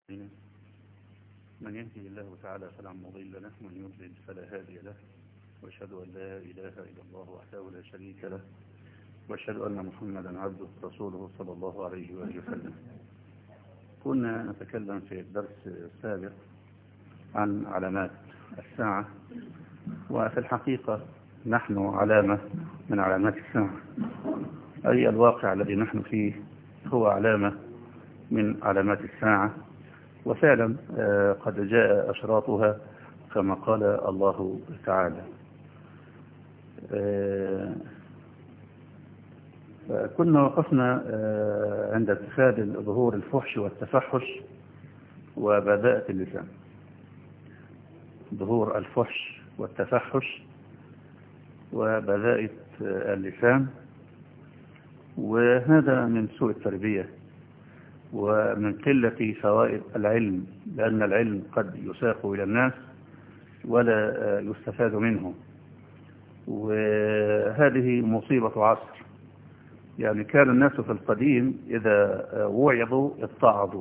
من يهدي الله تعالى فلا مضل له ومن يضلل فلا هادي له واشهد ان لا اله الا الله وحده لا شريك له واشهد ان محمدا عبده ورسوله صلى الله عليه واله وسلم كنا نتكلم في الدرس السابق عن علامات الساعه وفي الحقيقه نحن علامه من علامات الساعه اي الواقع الذي نحن فيه هو علامه من علامات الساعه وفعلا قد جاء أشراطها كما قال الله تعالى كنا وقفنا عند اتخاذ ظهور الفحش والتفحش وبذاءة اللسان ظهور الفحش والتفحش وبذاءة اللسان وهذا من سوء التربية ومن قلة فوائد العلم لأن العلم قد يساق إلى الناس ولا يستفاد منه وهذه مصيبة عصر يعني كان الناس في القديم إذا وعظوا اتعظوا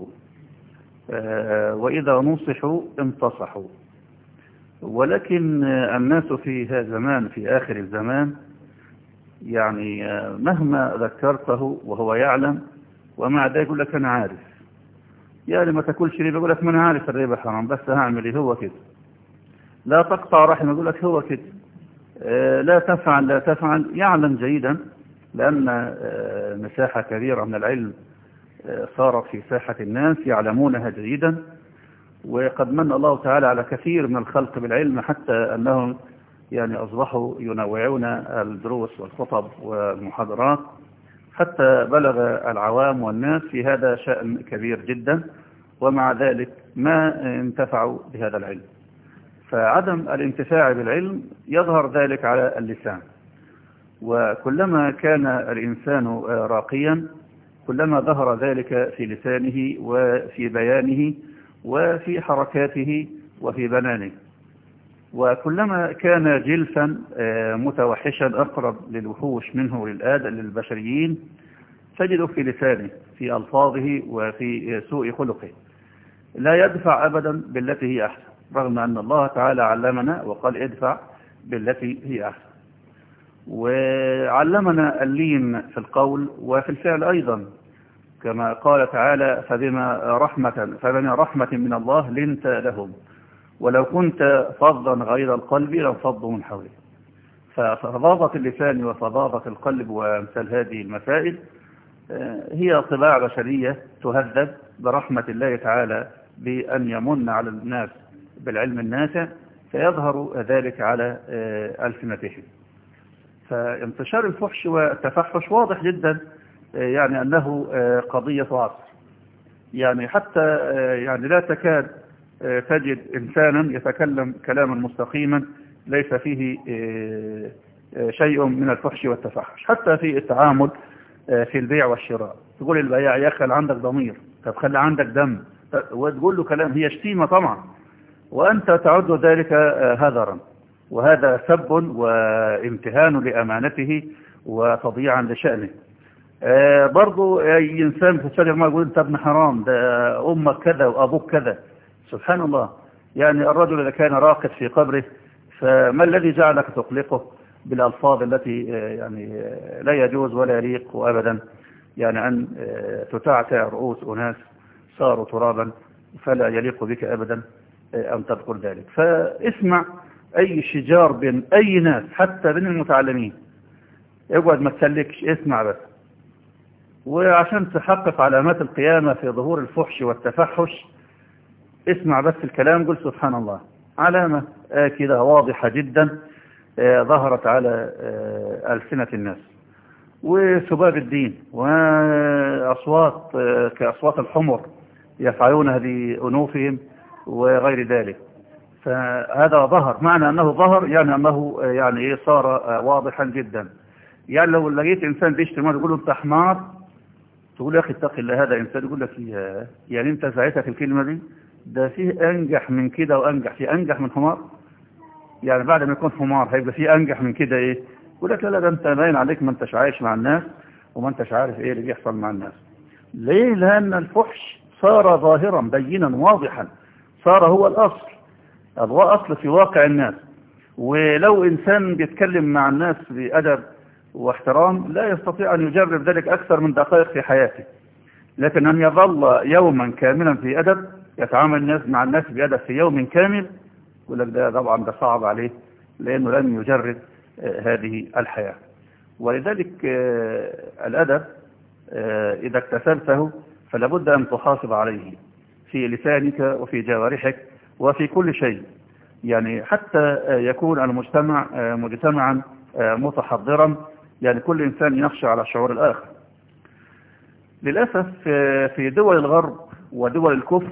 وإذا نصحوا انتصحوا ولكن الناس في هذا الزمان في آخر الزمان يعني مهما ذكرته وهو يعلم ومع ذلك يقول لك انا عارف يعني ما تاكلش ربا يقول لك ما انا عارف الربا حرام بس هعمل ايه هو كده لا تقطع رحم يقول لك هو كده آه لا تفعل لا تفعل يعلم جيدا لان آه مساحه كبيره من العلم آه صارت في ساحه الناس يعلمونها جيدا وقد من الله تعالى على كثير من الخلق بالعلم حتى انهم يعني اصبحوا ينوعون الدروس والخطب والمحاضرات حتى بلغ العوام والناس في هذا شأن كبير جدا ومع ذلك ما انتفعوا بهذا العلم فعدم الانتفاع بالعلم يظهر ذلك على اللسان وكلما كان الإنسان راقيا كلما ظهر ذلك في لسانه وفي بيانه وفي حركاته وفي بنانه وكلما كان جلفا متوحشا أقرب للوحوش منه للآدم للبشريين تجده في لسانه في ألفاظه وفي سوء خلقه لا يدفع أبدا بالتي هي أحسن رغم أن الله تعالى علمنا وقال ادفع بالتي هي أحسن وعلمنا اللين في القول وفي الفعل أيضا كما قال تعالى فبما رحمة فبما رحمة من الله لنت لهم ولو كنت فظا غير القلب لانفضوا من حولك ففظاظة اللسان وفظاظة القلب وامثال هذه المسائل هي طباع بشرية تهذب برحمة الله تعالى بأن يمن على الناس بالعلم النافع فيظهر ذلك على ألسنتهم فانتشار الفحش والتفحش واضح جدا يعني أنه قضية عصر يعني حتى يعني لا تكاد تجد إنسانا يتكلم كلاما مستقيما ليس فيه شيء من الفحش والتفحش حتى في التعامل في البيع والشراء تقول البياع يا أخي عندك ضمير طب خلي عندك دم وتقول له كلام هي شتيمة طبعا وأنت تعد ذلك هذرا وهذا سب وامتهان لأمانته وتضييعا لشأنه برضو أي إنسان في الشارع ما يقول أنت ابن حرام ده أمك كذا وأبوك كذا سبحان الله يعني الرجل إذا كان راقد في قبره فما الذي جعلك تقلقه بالألفاظ التي يعني لا يجوز ولا يليق أبدا يعني أن تتعتع رؤوس أناس صاروا ترابا فلا يليق بك أبدا أن تذكر ذلك فاسمع أي شجار بين أي ناس حتى بين المتعلمين اقعد ما تسلكش اسمع بس وعشان تحقق علامات القيامة في ظهور الفحش والتفحش اسمع بس الكلام قل سبحان الله علامة كده واضحة جدا ظهرت على ألسنة الناس وسباب الدين وأصوات كأصوات الحمر يفعلونها بأنوفهم وغير ذلك فهذا ظهر معنى أنه ظهر يعني أنه يعني إيه صار واضحا جدا يعني لو لقيت إنسان بيشتم تقول له أنت حمار تقول يا أخي اتق الله هذا إنسان يقول لك يعني أنت ساعتك الكلمة دي ده فيه أنجح من كده وأنجح في أنجح من حمار يعني بعد ما يكون حمار هيبقى فيه أنجح من كده إيه يقول لك لا ده أنت باين عليك ما أنتش عايش مع الناس وما أنتش عارف إيه اللي بيحصل مع الناس ليه لأن الفحش صار ظاهرا بينا واضحا صار هو الأصل هو أصل في واقع الناس ولو إنسان بيتكلم مع الناس بأدب واحترام لا يستطيع أن يجرب ذلك أكثر من دقائق في حياته لكن أن يظل يوما كاملا في أدب يتعامل الناس مع الناس بأدب في يوم كامل يقول لك ده طبعا ده صعب عليه لأنه لم يجرب هذه الحياة ولذلك الأدب إذا اكتسبته فلا بد أن تحافظ عليه في لسانك وفي جوارحك وفي كل شيء يعني حتى يكون المجتمع مجتمعا متحضرا يعني كل إنسان يخشى على شعور الآخر للأسف في دول الغرب ودول الكفر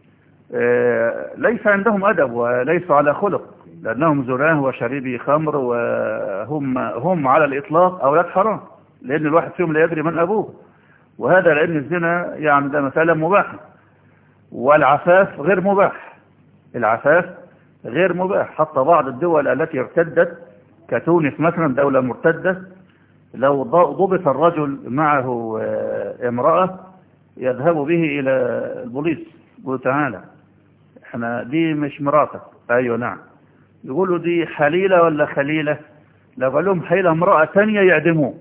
ليس عندهم أدب وليسوا على خلق لأنهم زناه وشريبي خمر وهم هم على الإطلاق أولاد حرام لأن الواحد فيهم لا يدري من أبوه وهذا لأن الزنا يعني ده مسألة مباحة والعفاف غير مباح العفاف غير مباح حتى بعض الدول التي ارتدت كتونس مثلا دولة مرتدة لو ضبط الرجل معه امرأة يذهب به إلى البوليس يقول تعالى احنا دي مش مراتك ايوه نعم يقولوا دي حليلة ولا خليلة لو قال لهم حليلة امرأة تانية يعدموه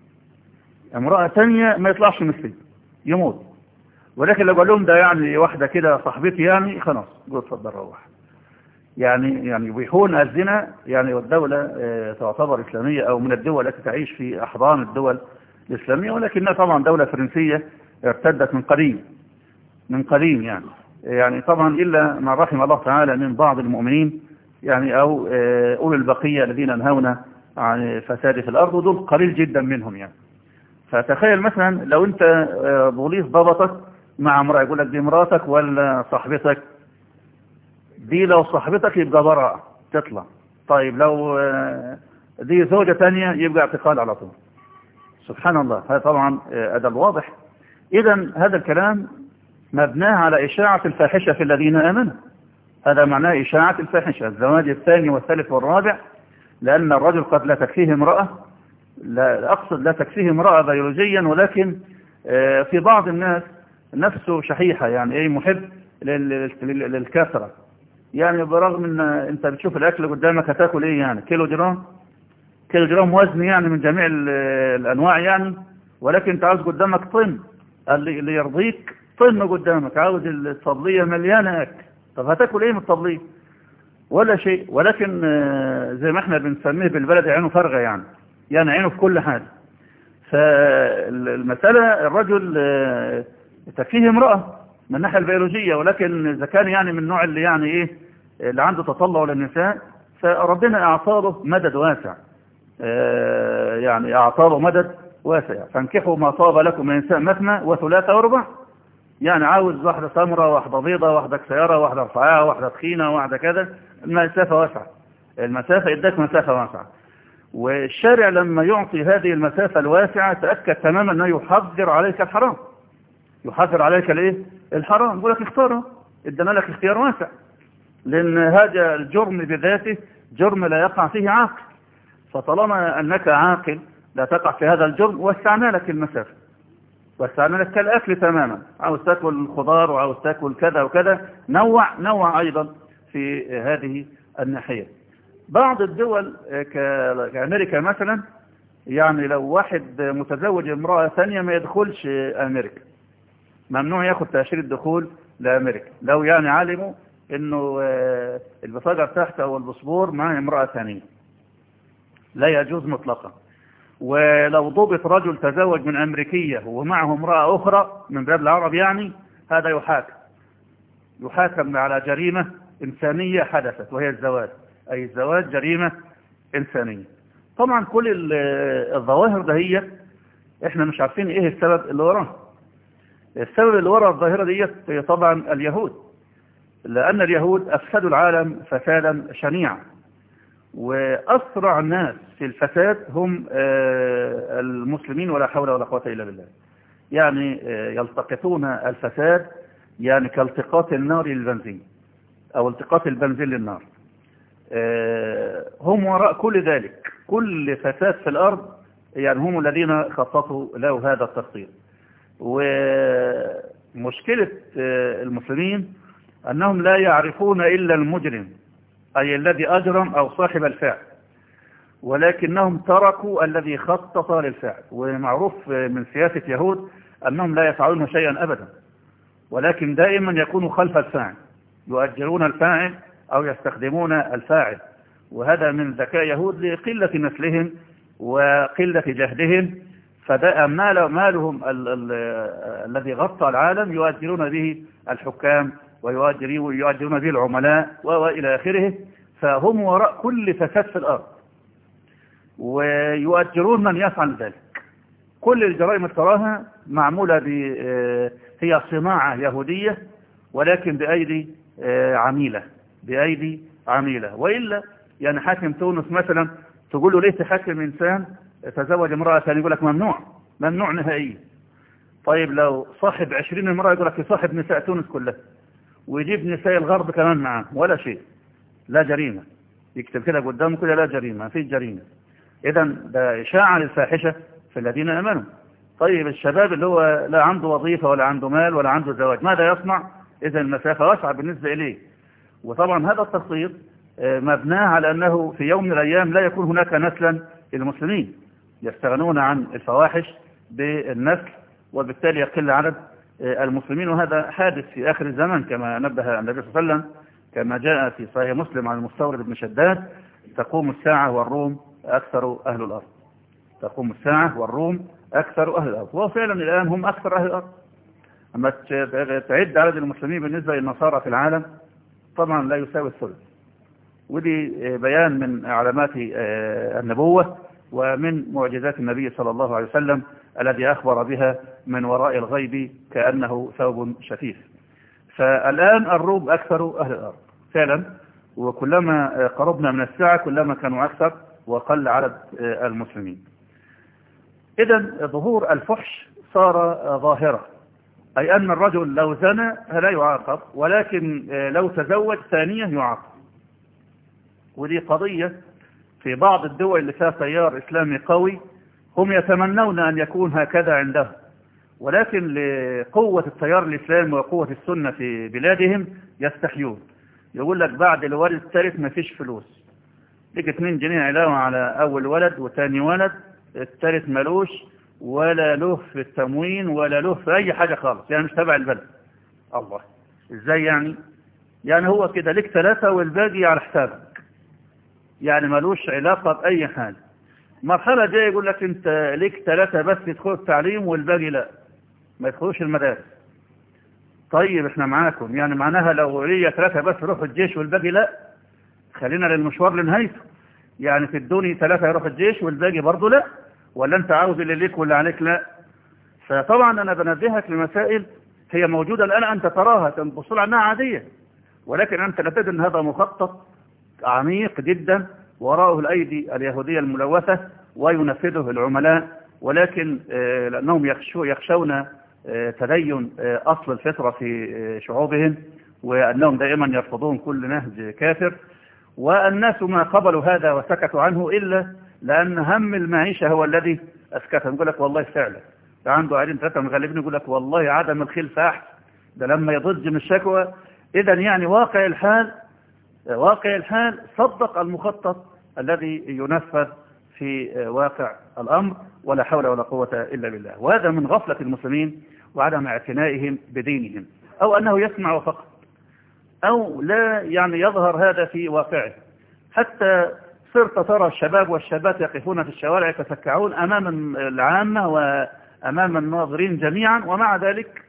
امرأة تانية ما يطلعش مثلي يموت ولكن لو قال لهم ده يعني واحدة كده صاحبتي يعني خلاص قول اتفضل روح يعني يعني يبيحون الزنا يعني والدولة اه تعتبر إسلامية أو من الدول التي تعيش في أحضان الدول الإسلامية ولكنها طبعا دولة فرنسية ارتدت من قديم من قديم يعني يعني طبعا إلا ما رحم الله تعالى من بعض المؤمنين يعني أو اه أولي البقية الذين نهون عن فساد في الأرض ودول قليل جدا منهم يعني فتخيل مثلا لو أنت اه بوليس ضبطك مع امرأة يقول لك دي مراتك ولا صاحبتك دي لو صاحبتك يبقى براءة تطلع طيب لو دي زوجة تانية يبقى اعتقال على طول سبحان الله هذا طبعا أدب واضح إذا هذا الكلام مبناه على إشاعة الفاحشة في الذين آمنوا هذا معناه إشاعة الفاحشة الزواج الثاني والثالث والرابع لأن الرجل قد لا تكفيه امرأة لا أقصد لا تكفيه امرأة بيولوجيا ولكن في بعض الناس نفسه شحيحة يعني ايه محب للكثرة يعني برغم ان انت بتشوف الاكل قدامك هتاكل ايه يعني كيلو جرام كيلو جرام وزن يعني من جميع الانواع يعني ولكن انت عاوز قدامك طن اللي يرضيك طن قدامك عاوز الطبلية مليانة اكل طب هتاكل ايه من الطبلية ولا شيء ولكن زي ما احنا بنسميه بالبلد عينه فارغة يعني يعني عينه في كل حاجة فالمسألة الرجل تكفيه امرأة من الناحية البيولوجية ولكن إذا كان يعني من النوع اللي يعني إيه اللي عنده تطلع للنساء فربنا أعطاه مدد واسع يعني أعطاه مدد واسع فانكحوا ما طاب لكم من النساء مثنى وثلاثة وربع يعني عاوز واحدة سمرة واحدة بيضة واحدة قصيرة واحدة رفيعة واحدة تخينة واحدة كذا المسافة واسعة المسافة اداك مسافة واسعة والشارع لما يعطي هذه المسافة الواسعة تأكد تماما أنه يحذر عليك الحرام يحذر عليك الايه الحرام يقول لك اختاره ادانا لك اختيار واسع لان هذا الجرم بذاته جرم لا يقع فيه عاقل فطالما انك عاقل لا تقع في هذا الجرم وسعنا لك المسافه وسعنا لك كالاكل تماما عاوز تاكل خضار وعاوز تاكل كذا وكذا نوع نوع ايضا في هذه الناحيه بعض الدول كامريكا مثلا يعني لو واحد متزوج امراه ثانيه ما يدخلش امريكا ممنوع ياخد تأشيرة دخول لأمريكا لو يعني علموا انه البطاقة بتاعته او الباسبور مع امرأة ثانية لا يجوز مطلقا ولو ضبط رجل تزوج من أمريكية ومعه امرأة أخرى من بلاد العرب يعني هذا يحاكم يحاكم على جريمة إنسانية حدثت وهي الزواج أي الزواج جريمة إنسانية طبعا كل الظواهر دهية احنا مش عارفين ايه السبب اللي وراه السبب اللي وراء الظاهرة ديت طبعا اليهود لأن اليهود أفسدوا العالم فسادا شنيعا وأسرع الناس في الفساد هم المسلمين ولا حول ولا قوة إلا بالله يعني يلتقطون الفساد يعني كالتقاط النار للبنزين أو التقاط البنزين للنار هم وراء كل ذلك كل فساد في الأرض يعني هم الذين خططوا له هذا التخطيط مشكلة المسلمين أنهم لا يعرفون إلا المجرم أي الذي أجرم أو صاحب الفعل ولكنهم تركوا الذي خطط للفعل ومعروف من سياسة يهود أنهم لا يفعلون شيئا أبدا ولكن دائما يكونوا خلف الفاعل يؤجرون الفاعل أو يستخدمون الفاعل وهذا من ذكاء يهود لقلة نسلهم وقلة جهدهم فده مالهم الذي غطى العالم يؤجرون به الحكام ويؤجرون به العملاء وإلى آخره فهم وراء كل فساد في الأرض ويؤجرون من يفعل ذلك كل الجرائم التراها معمولة ب هي صناعة يهودية ولكن بأيدي عميلة بأيدي عميلة وإلا يعني حاكم تونس مثلا تقول له ليه تحكم إنسان تزوج امرأة ثانية يقول لك ممنوع ممنوع نهائيا طيب لو صاحب عشرين امرأة يقول لك يصاحب نساء تونس كلها ويجيب نساء الغرب كمان معاه ولا شيء لا جريمة يكتب كده قدامه كده لا جريمة ما فيش جريمة إذا ده إشاعة للفاحشة في الذين آمنوا طيب الشباب اللي هو لا عنده وظيفة ولا عنده مال ولا عنده زواج ماذا يصنع إذا المسافة واسعة بالنسبة إليه وطبعا هذا التخطيط مبناه على أنه في يوم من الأيام لا يكون هناك نسلا للمسلمين يستغنون عن الفواحش بالنسل وبالتالي يقل عدد المسلمين وهذا حادث في آخر الزمن كما نبه النبي صلى الله عليه وسلم كما جاء في صحيح مسلم عن المستورد بن شداد تقوم الساعة والروم أكثر أهل الأرض تقوم الساعة والروم أكثر أهل الأرض وفعلا الآن هم أكثر أهل الأرض أما تعد عدد المسلمين بالنسبة للنصارى في العالم طبعا لا يساوي الثلث ودي بيان من علامات النبوة ومن معجزات النبي صلى الله عليه وسلم الذي أخبر بها من وراء الغيب كأنه ثوب شفيف فالآن الروم أكثر أهل الأرض فعلا وكلما قربنا من الساعة كلما كانوا أكثر وقل عدد المسلمين إذا ظهور الفحش صار ظاهرة أي أن الرجل لو زنى لا يعاقب ولكن لو تزوج ثانية يعاقب ودي قضية في بعض الدول اللي فيها تيار إسلامي قوي هم يتمنون أن يكون هكذا عندهم ولكن لقوة التيار الإسلامي وقوة السنة في بلادهم يستحيون يقول لك بعد الولد الثالث ما فيش فلوس لك 2 جنيه علاوة على أول ولد وثاني ولد الثالث ملوش ولا له في التموين ولا له في أي حاجة خالص يعني مش تبع البلد الله إزاي يعني يعني هو كده لك ثلاثة والباقي على حسابك يعني ملوش علاقة بأي حاجة مرحلة جاية يقول لك انت ليك ثلاثة بس يدخلوا التعليم والباقي لا ما يدخلوش المدارس طيب احنا معاكم يعني معناها لو ليا ثلاثة بس يروحوا الجيش والباقي لا خلينا للمشوار لنهايته يعني في الدوني ثلاثة يروحوا الجيش والباقي برضه لا ولا انت عاوز اللي ليك واللي عليك لا فطبعا انا بنبهك لمسائل هي موجودة الان انت تراها تنبص لها انها عادية ولكن انت لا تدري ان هذا مخطط عميق جدا وراءه الأيدي اليهودية الملوثة وينفذه العملاء ولكن لأنهم يخشون تدين أصل الفطرة في شعوبهم وأنهم دائما يرفضون كل نهج كافر والناس ما قبلوا هذا وسكتوا عنه إلا لأن هم المعيشة هو الذي أسكتهم يقول لك والله فعلا عنده عائلين ثلاثة مغلبين يقول لك والله عدم الخلف أحسن ده لما يضج من الشكوى إذا يعني واقع الحال واقع الحال صدق المخطط الذي ينفذ في واقع الأمر ولا حول ولا قوة إلا بالله وهذا من غفلة المسلمين وعدم اعتنائهم بدينهم أو أنه يسمع فقط أو لا يعني يظهر هذا في واقعه حتى صرت ترى الشباب والشابات يقفون في الشوارع يتفكعون أمام العامة وأمام الناظرين جميعا ومع ذلك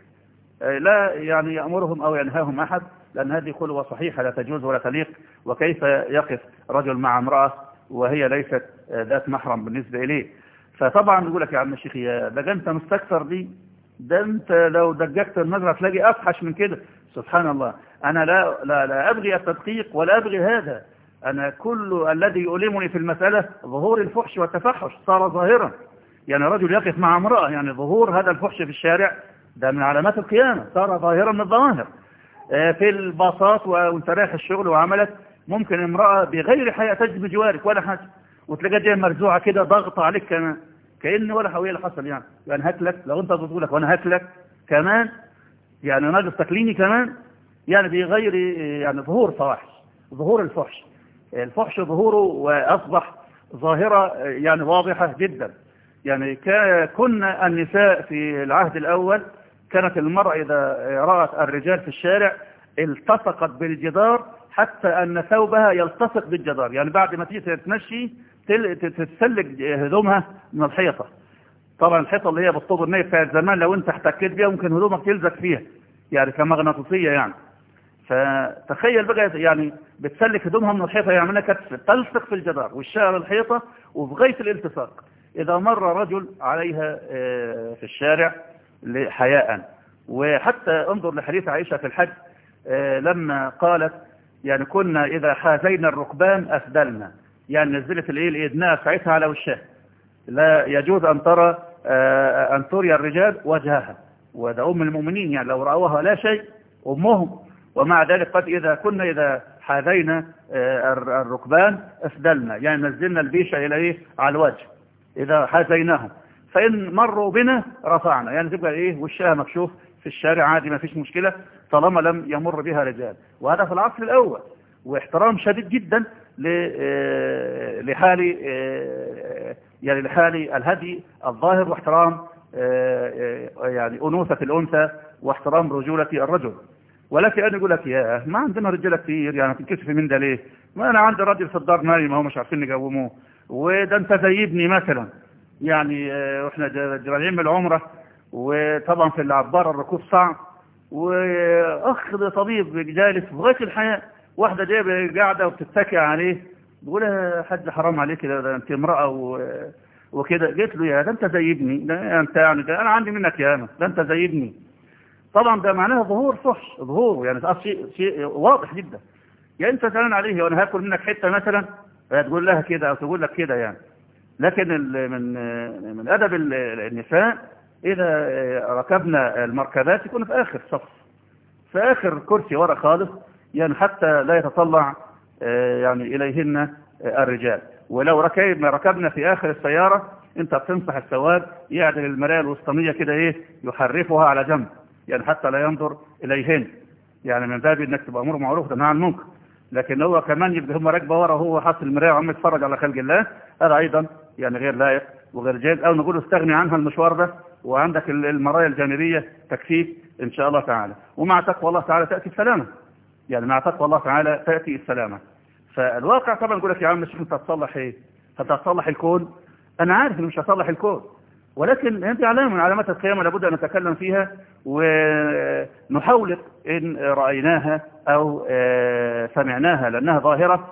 لا يعني يأمرهم أو ينهاهم أحد لأن هذه خلوة صحيحة لا تجوز ولا تليق وكيف يقف رجل مع امرأة وهي ليست ذات محرم بالنسبة إليه فطبعا يقول لك يا عم الشيخ يا ده انت مستكثر دي ده انت لو دججت النظرة تلاقي أفحش من كده سبحان الله أنا لا, لا, لا أبغي التدقيق ولا أبغي هذا أنا كل الذي يؤلمني في المسألة ظهور الفحش والتفحش صار ظاهرا يعني رجل يقف مع امرأة يعني ظهور هذا الفحش في الشارع ده من علامات القيامة صار ظاهرا من الظواهر في الباصات وانت رايح الشغل وعملت ممكن امرأة بغير حياة تجد بجوارك ولا حاجة وتلاقيها جايه مرزوعة كده ضغط عليك كمان كأن ولا حوية اللي حصل يعني يعني هاكلك لو انت بتقولك وانا هاكلك كمان يعني ناقص تكليني كمان يعني بغير يعني ظهور فواحش ظهور الفحش الفحش ظهوره وأصبح ظاهرة يعني واضحة جدا يعني كنا النساء في العهد الأول كانت المرأة إذا رأت الرجال في الشارع التصقت بالجدار حتى أن ثوبها يلتصق بالجدار يعني بعد ما تيجي تتمشي تتسلق هدومها من الحيطة طبعا الحيطة اللي هي بالطوب النيف بتاعت زمان لو انت احتكيت بيها ممكن هدومك تلزق فيها يعني كمغناطيسية يعني فتخيل بقى يعني بتسلك هدومها من الحيطة يعملها كتف تلصق في الجدار والشعر الحيطة وفي غاية الالتصاق إذا مر رجل عليها في الشارع حياء وحتى انظر لحديث عائشة في الحج لما قالت يعني كنا إذا حازينا الركبان أسدلنا يعني نزلت الايه الإدناء ساعتها على وشها لا يجوز أن ترى أن تري الرجال وجهها وده أم المؤمنين يعني لو رأوها لا شيء أمهم ومع ذلك قد إذا كنا إذا حاذينا الركبان أسدلنا يعني نزلنا البيشة إلى إيه على الوجه إذا حاذيناهم فإن مروا بنا رفعنا يعني تبقى إيه وشها مكشوف في الشارع عادي ما فيش مشكلة طالما لم يمر بها رجال وهذا في العصر الأول واحترام شديد جدا لحال يعني لحال الهدي الظاهر واحترام يعني أنوثة الأنثى واحترام رجولة الرجل ولكن أنا أقول لك يا ما عندنا رجالة كتير يعني تنكسف من ده ليه ما أنا عندي راجل في الدار نايم هو مش عارفين نقوموه وده أنت زيبني مثلا يعني واحنا راجعين من العمرة وطبعا في العبارة الركوب صعب واخ طبيب جالس في غايه الحياه واحده جايه قاعده وبتتكي عليه بقول يا حاج حرام عليك ده انت امراه و... وكده قلت له يا ده انت زي ابني ده انت يعني ده انا عندي منك ياما ده انت زي ابني طبعا ده معناها ظهور فحش ظهور يعني ده شيء شيء واضح جدا يعني انت زعلان عليه وانا هاكل منك حته مثلا تقول لها كده او تقول لك كده يعني لكن من من ادب النساء إذا ركبنا المركبات يكون في آخر صف في آخر كرسي ورا خالص يعني حتى لا يتطلع يعني إليهن الرجال ولو ركبنا ركبنا في آخر السيارة أنت بتنصح السواق يعدل المراية الوسطانية كده إيه يحرفها على جنب يعني حتى لا ينظر إليهن يعني من باب إنك تبقى أمور معروف تنهى عن المنكر لكن هو كمان يبقى هم راكبه ورا وهو حاطط المرايه وعم يتفرج على خلق الله هذا ايضا يعني غير لائق وغير جيد او نقول استغني عنها المشوار ده وعندك المرايا الجانبيه تكفيك ان شاء الله تعالى ومع تقوى الله تعالى تاتي السلامه يعني مع تقوى الله تعالى تاتي السلامه فالواقع طبعا يقول لك يا عم مش انت هتصلح ايه انت هتصلح الكون انا عارف اني مش هصلح الكون ولكن هذه علامة من علامات القيامة لابد أن نتكلم فيها ونحاول إن رأيناها أو سمعناها لأنها ظاهرة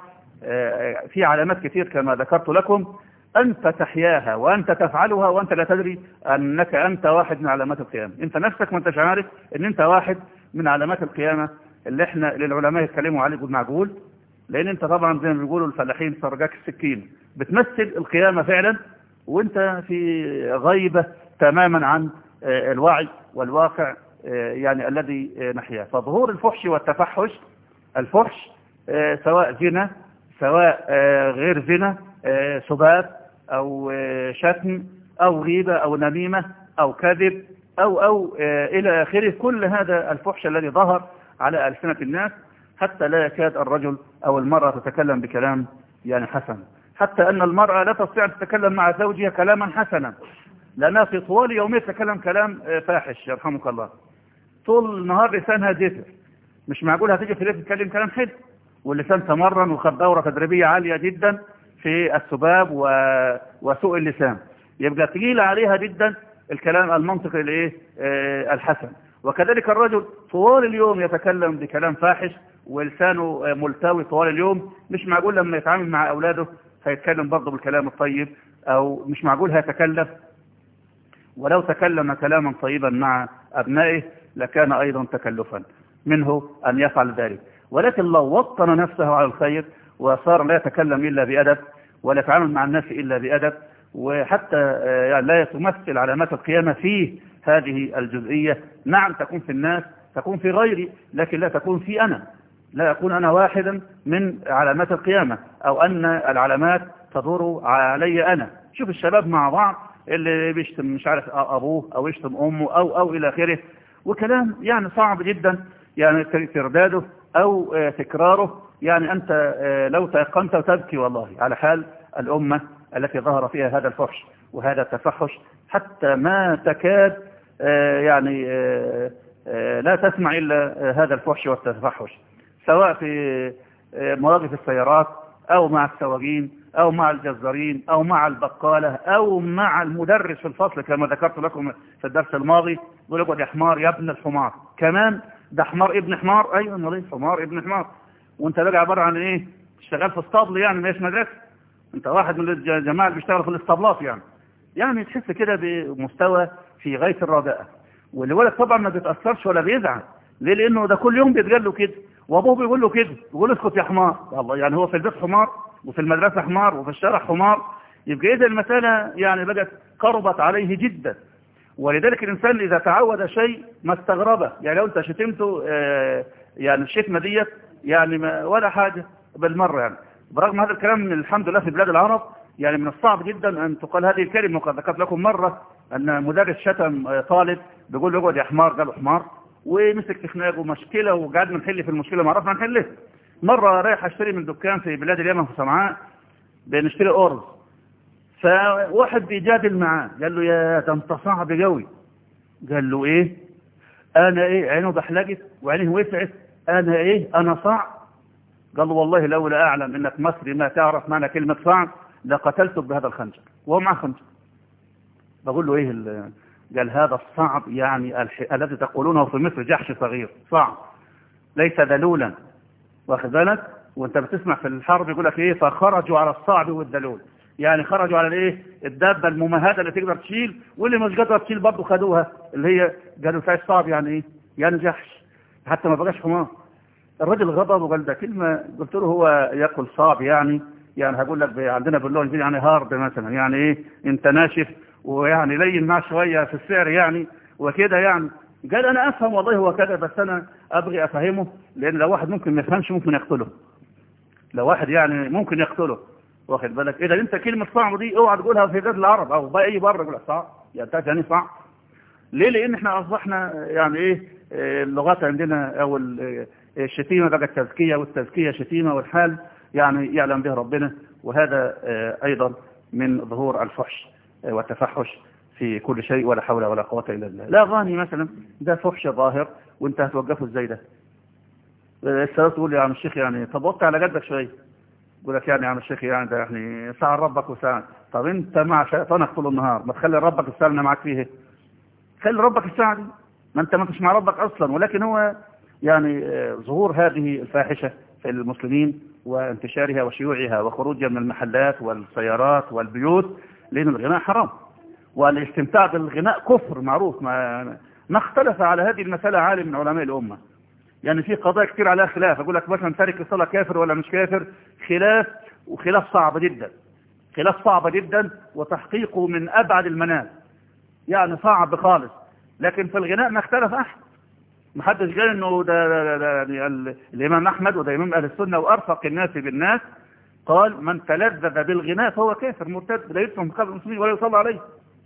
في علامات كثير كما ذكرت لكم أنت تحياها وأنت تفعلها وأنت لا تدري أنك أنت واحد من علامات القيامة أنت نفسك ما أنتش عارف أن أنت واحد من علامات القيامة اللي احنا للعلماء يتكلموا عليه بالمعقول لأن أنت طبعا زي ما بيقولوا الفلاحين سرجاك السكين بتمثل القيامة فعلا وانت في غيبة تماما عن الوعي والواقع يعني الذي نحياه فظهور الفحش والتفحش الفحش سواء زنا سواء غير زنا سباب او شتم او غيبة او نميمة او كذب او او الى اخره كل هذا الفحش الذي ظهر على ألسنة الناس حتى لا يكاد الرجل او المرأة تتكلم بكلام يعني حسن حتى أن المرأة لا تستطيع أن تتكلم مع زوجها كلاما حسنا لأنها في طوال يومها تتكلم كلام فاحش يرحمك الله طول النهار لسانها زفر مش معقول هتيجي في الليل تتكلم كلام حلو واللسان تمرن وخد دورة تدريبية عالية جدا في السباب و... وسوء اللسان يبقى تقيل عليها جدا الكلام المنطقي الايه آه الحسن وكذلك الرجل طوال اليوم يتكلم بكلام فاحش ولسانه ملتوي طوال اليوم مش معقول لما يتعامل مع أولاده هيتكلم برضه بالكلام الطيب أو مش معقول هيتكلف ولو تكلم كلاما طيبا مع أبنائه لكان أيضا تكلفا منه أن يفعل ذلك ولكن لو وطن نفسه على الخير وصار لا يتكلم إلا بأدب ولا يتعامل مع الناس إلا بأدب وحتى يعني لا تمثل علامات القيامة في هذه الجزئية نعم تكون في الناس تكون في غيري لكن لا تكون في أنا لا أكون أنا واحدا من علامات القيامة أو أن العلامات تدور علي أنا شوف الشباب مع بعض اللي بيشتم مش عارف أبوه أو يشتم أمه أو أو إلى آخره وكلام يعني صعب جدا يعني ترداده أو آه، تكراره يعني أنت آه، لو تيقنت وتبكي والله على حال الأمة التي ظهر فيها هذا الفحش وهذا التفحش حتى ما تكاد آه، يعني آه، آه، لا تسمع إلا آه، هذا الفحش والتفحش سواء في آه، مواقف السيارات أو مع السواقين أو مع الجزارين أو مع البقالة أو مع المدرس في الفصل كما ذكرت لكم في الدرس الماضي يقول لك يا حمار يا ابن الحمار كمان ده حمار ابن حمار أيوة أمال إيه؟ حمار ابن حمار وانت بقى عبارة عن ايه شغال في اسطبل يعني مش مدرسة انت واحد من الجماعة اللي بيشتغل في الاسطبلات يعني يعني تحس كده بمستوى في غاية الرداءة والولد طبعا ما بيتأثرش ولا بيزعل ليه لانه ده كل يوم بيتقال له كده وابوه بيقول له كده بيقول اسكت يا حمار والله يعني هو في البيت حمار وفي المدرسة حمار وفي الشارع حمار يبقى اذا المسألة يعني بقت قربت عليه جدا ولذلك الإنسان إذا تعود شيء ما استغربه يعني لو أنت شتمته آه، يعني الشتمة ديت يعني ما ولا حاجة بالمرة يعني برغم هذا الكلام من الحمد لله في بلاد العرب يعني من الصعب جدا أن تقال هذه الكلمة وقد ذكرت لكم مرة أن مدرس شتم آه، طالب بيقول له اقعد يا حمار قال له حمار ومسك في خناقه ومشكلة وقعدنا نحل في المشكلة ما عرفنا نحلها مرة رايح اشتري من دكان في بلاد اليمن في صنعاء بنشتري أرز فواحد بيجادل معاه قال له يا ده انت صعب قوي قال له ايه انا ايه عينه بحلقت وعينه وسعت انا ايه انا صعب قال له والله لولا اعلم انك مصري ما تعرف معنى كلمة صعب لقتلتك بهذا الخنجر وهو معاه خنجر بقول له ايه ال- قال هذا الصعب يعني الح... الذي تقولونه في مصر جحش صغير صعب ليس دلولا واخد بالك وانت بتسمع في الحرب يقول لك ايه فخرجوا على الصعب والدلول يعني خرجوا على الايه الدابه الممهده اللي تقدر تشيل واللي مش قادره تشيل برضه خدوها اللي هي قالوا فيها صعب يعني ايه يعني جحش حتى ما بقاش حمار الراجل غضب وقال ده كلمه قلت له هو يقول صعب يعني يعني هقول لك ب- عندنا باللغه الانجليزيه يعني هارد مثلا يعني ايه انت ناشف ويعني لين معاه شويه في السعر يعني وكده يعني قال انا افهم والله هو كذا بس انا ابغي افهمه لان لو واحد ممكن ما يفهمش ممكن يقتله لو واحد يعني ممكن يقتله واخد بالك اذا انت كلمه صعب دي اوعى تقولها في بلاد العرب او بقى اي بره يقول لك صعب يعني انت يعني صعب ليه لان احنا اصبحنا يعني ايه آه، اللغات عندنا او ال- آه، الشتيمه بقت تزكيه والتزكيه شتيمه والحال يعني يعلم به ربنا وهذا آه، ايضا من ظهور الفحش آه، والتفحش في كل شيء ولا حول ولا قوه الا بالله لا غاني مثلا ده فحش ظاهر وانت هتوقفه ازاي ده السلام تقول لي يا عم الشيخ يعني طب وقت على جدك شويه يقول لك يعني يا عم الشيخ يعني ده يعني ساعة ربك وساعة طب انت مع شيطانك طول النهار ما تخلي ربك الساعة اللي معاك فيه خلي ربك الساعة دي ما انت ما انتش مع ربك اصلا ولكن هو يعني آه، ظهور هذه الفاحشة في المسلمين وانتشارها وشيوعها وخروجها من المحلات والسيارات والبيوت لان الغناء حرام والاستمتاع بالغناء كفر معروف ما ما اختلف على هذه المسألة عالم من علماء الأمة يعني في قضايا كتير عليها خلاف اقول لك مثلا تارك الصلاه كافر ولا مش كافر خلاف وخلاف صعب جدا خلاف صعب جدا وتحقيقه من ابعد المنال يعني صعب خالص لكن في الغناء ما اختلف احد ما حدش قال انه ده, ده, ده يعني ال- الامام احمد وده امام اهل السنه وارفق الناس بالناس قال من تلذذ بالغناء فهو كافر مرتد لا يدفن قبل المسلمين ولا يصلى عليه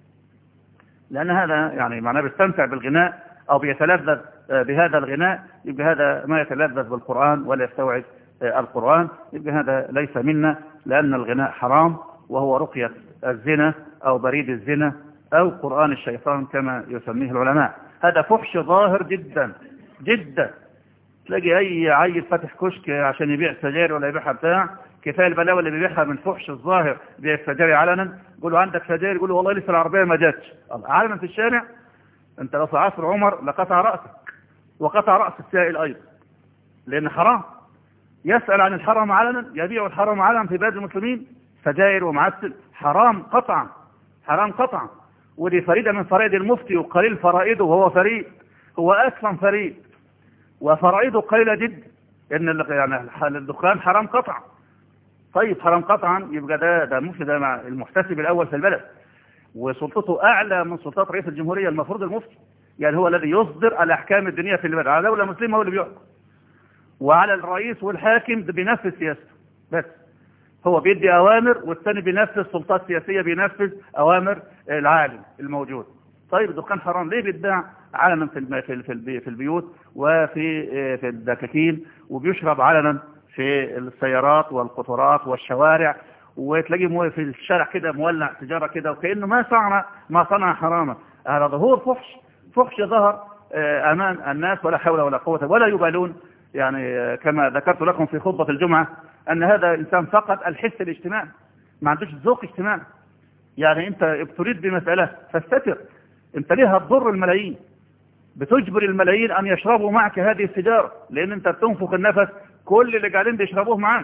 لأن هذا يعني معناه بيستمتع بالغناء أو بيتلذذ آه، بهذا الغناء يبقى هذا ما يتلذذ بالقرآن ولا يستوعب آه، القرآن يبقى هذا ليس منا لأن الغناء حرام وهو رقية الزنا أو بريد الزنا أو قرآن الشيطان كما يسميه العلماء هذا فحش ظاهر جدا جدا تلاقي أي عيل فاتح كشك عشان يبيع سجاير ولا يبيعها بتاع كفاية البلاوي اللي بيبيعها من فحش الظاهر بيع السجاير علنا يقولوا عندك سجاير يقولوا والله لسه العربية ما جاتش علنا في الشارع انت لو في عصر عمر لقطع رأسك وقطع رأس السائل أيضا لأن حرام يسأل عن الحرام علنا يبيع الحرام علنا في بلاد المسلمين سجاير ومعسل حرام قطعا حرام قطعا ودي فريدة من فرائد المفتي وقليل فرائده وهو فريد هو أصلا فريد وفرائده قليلة جدا ان ال- يعني الدخان حرام قطعا طيب حرام قطعا يبقى ده ده مفتي ده مع المحتسب الاول في البلد وسلطته اعلى من سلطات رئيس الجمهوريه المفروض المفتي يعني هو الذي يصدر الاحكام الدينيه في البلد على دوله مسلمه هو اللي بيحكم وعلى الرئيس والحاكم ده بينفذ سياسته بس هو بيدي اوامر والثاني بينفذ سلطات سياسيه بينفذ اوامر العالم الموجود طيب الدخان حرام ليه بيتباع علنا في الم- في في البي- في البيوت وفي في الدكاكين وبيشرب علنا في السيارات والقطارات والشوارع وتلاقيه مو- في الشارع كده مولع سيجاره كده وكانه ما صنع ما صنع حراما هذا ظهور فحش فحش ظهر آه، امام الناس ولا حول ولا قوه ولا يبالون يعني آه، كما ذكرت لكم في خطبه الجمعه ان هذا انسان فقد الحس الاجتماعي ما عندوش ذوق اجتماعي يعني انت ابتليت بمساله فاستتر انت ليه هتضر الملايين بتجبر الملايين ان يشربوا معك هذه السيجاره لان انت بتنفخ النفس كل اللي قاعدين بيشربوه معاك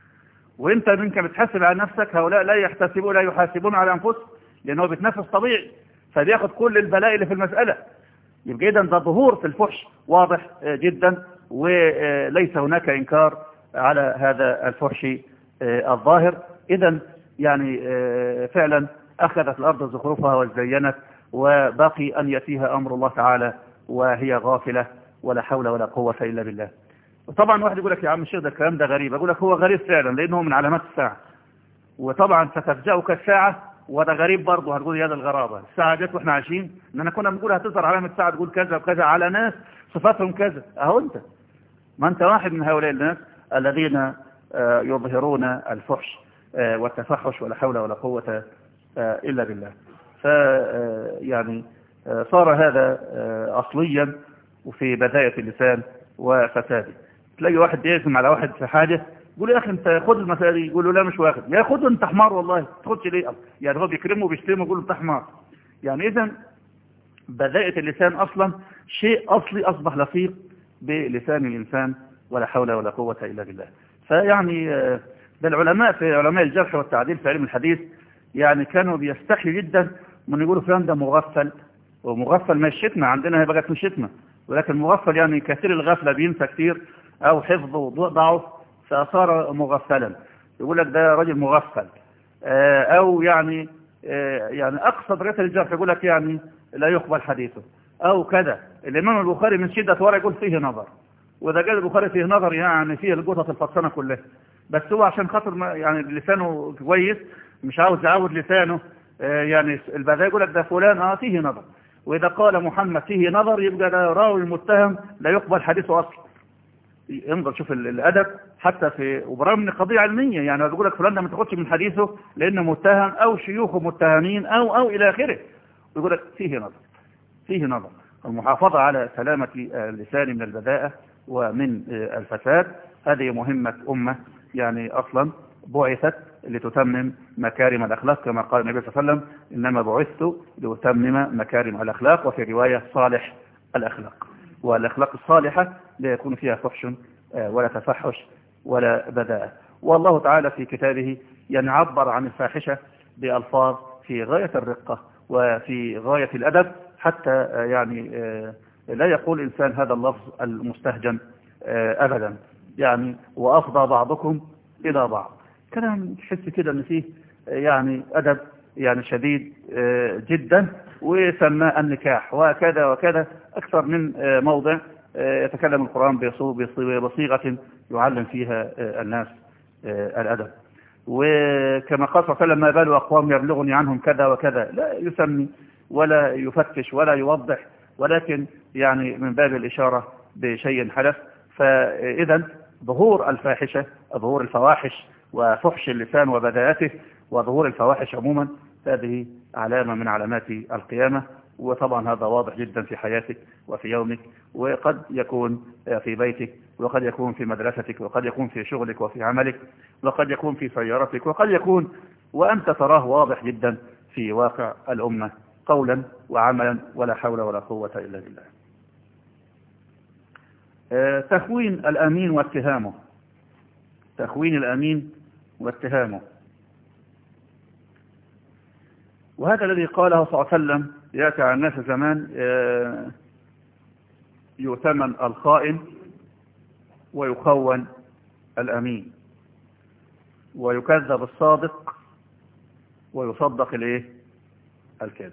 وانت منك بتحاسب على نفسك هؤلاء لا يحتسبون لا يحاسبون على انفسهم لانه بيتنفس طبيعي فبياخد كل البلاء اللي في المساله يبقى اذا ده ظهور في الفحش واضح آه، جدا وليس هناك انكار على هذا الفحش آه، الظاهر اذا يعني آه، فعلا اخذت الارض زخرفها وزينت وبقي ان ياتيها امر الله تعالى وهي غافله ولا حول ولا قوه الا بالله وطبعا واحد يقول لك يا عم الشيخ ده الكلام ده غريب اقول لك هو غريب فعلا لانه من علامات الساعه وطبعا ستفجأك الساعه وده غريب برضه هتقول يا ده الغرابه الساعه جت واحنا عايشين اننا كنا بنقول هتظهر علامه الساعه تقول كذا وكذا على ناس صفاتهم كذا اهو انت ما انت واحد من هؤلاء الناس الذين آه، يظهرون الفحش آه، والتفحش ولا حول ولا قوه آه، الا بالله ف آه، يعني آه، صار هذا آه، اصليا وفي بدايه اللسان وفساده تلاقي واحد يقسم على واحد في حاجه يقول يا اخي انت خد المسألة دي يقول له لا مش واخد يا خد انت حمار والله تاخدش ليه يعني هو بيكرمه وبيشتمه يقول له انت حمار يعني اذا بدايه اللسان اصلا شيء اصلي اصبح لصيق بلسان الانسان ولا حول ولا قوه الا بالله فيعني آه، ده العلماء في علماء الجرح والتعديل في علم الحديث يعني كانوا بيستحيوا جدا من يقولوا فلان ده مغفل ومغفل ما الشتمة عندنا هي بقت مش شتمة ولكن مغفل يعني كثير الغفلة بينسى كثير أو حفظه ضعف فصار مغفلا يقول لك ده راجل مغفل آه، أو يعني آه، يعني أقصى درجات الجرح يقول لك يعني لا يقبل حديثه أو كذا الإمام البخاري من شدة ورع يقول فيه نظر وإذا قال البخاري فيه نظر يعني فيه القطط الفطسانة كلها بس هو عشان خاطر ما- يعني لسانه كويس مش عاوز يعود لسانه آه، يعني البداية يقول لك ده فلان اه فيه نظر وإذا قال محمد فيه نظر يبقى ده راوي المتهم لا يقبل حديثه أصلا انظر شوف ال- الأدب حتى في وبرغم من قضية علمية يعني بيقول لك فلان ده ما تاخدش من حديثه لأنه متهم أو شيوخه متهمين أو أو إلى آخره يقول لك فيه نظر فيه نظر المحافظة على سلامة اللسان من البذاءة ومن آه، الفساد هذه مهمة أمة يعني أصلا بعثت لتتمم مكارم الأخلاق كما قال النبي صلى الله عليه وسلم إنما بعثت لأتمم مكارم الأخلاق وفي رواية صالح الأخلاق والأخلاق الصالحة لا يكون فيها فحش آه، ولا تفحش ولا بذاءة والله تعالى في كتابه يعني عبر عن الفاحشة بألفاظ في غاية الرقة وفي غاية الأدب حتى آه، يعني آه، لا يقول إنسان هذا اللفظ المستهجن آه، أبدا يعني وأفضى بعضكم إلى بعض كلام تحس كده ان فيه يعني ادب يعني شديد آه، جدا وسماه النكاح وكذا وكذا اكثر من آه، موضع آه، يتكلم القران بصو- بصي- بصيغه يعلم فيها آه، الناس آه، الادب وكما قال صلى الله عليه وسلم ما بال اقوام يبلغني عنهم كذا وكذا لا يسمي ولا يفتش ولا يوضح ولكن يعني من باب الاشاره بشيء حدث فاذا ظهور الفاحشه ظهور الفواحش وفحش اللسان وبذاءته وظهور الفواحش عموما هذه علامة من علامات القيامة وطبعا هذا واضح جدا في حياتك وفي يومك وقد يكون في بيتك وقد يكون في مدرستك وقد يكون في شغلك وفي عملك وقد يكون في سيارتك وقد يكون وأنت تراه واضح جدا في واقع الأمة قولا وعملا ولا حول ولا قوة إلا بالله آه، تخوين الأمين واتهامه تخوين الأمين واتهامه وهذا الذي قاله صلى الله عليه وسلم يأتي على الناس زمان آه، يؤتمن الخائن ويخون الأمين ويكذب الصادق ويصدق الايه الكاذب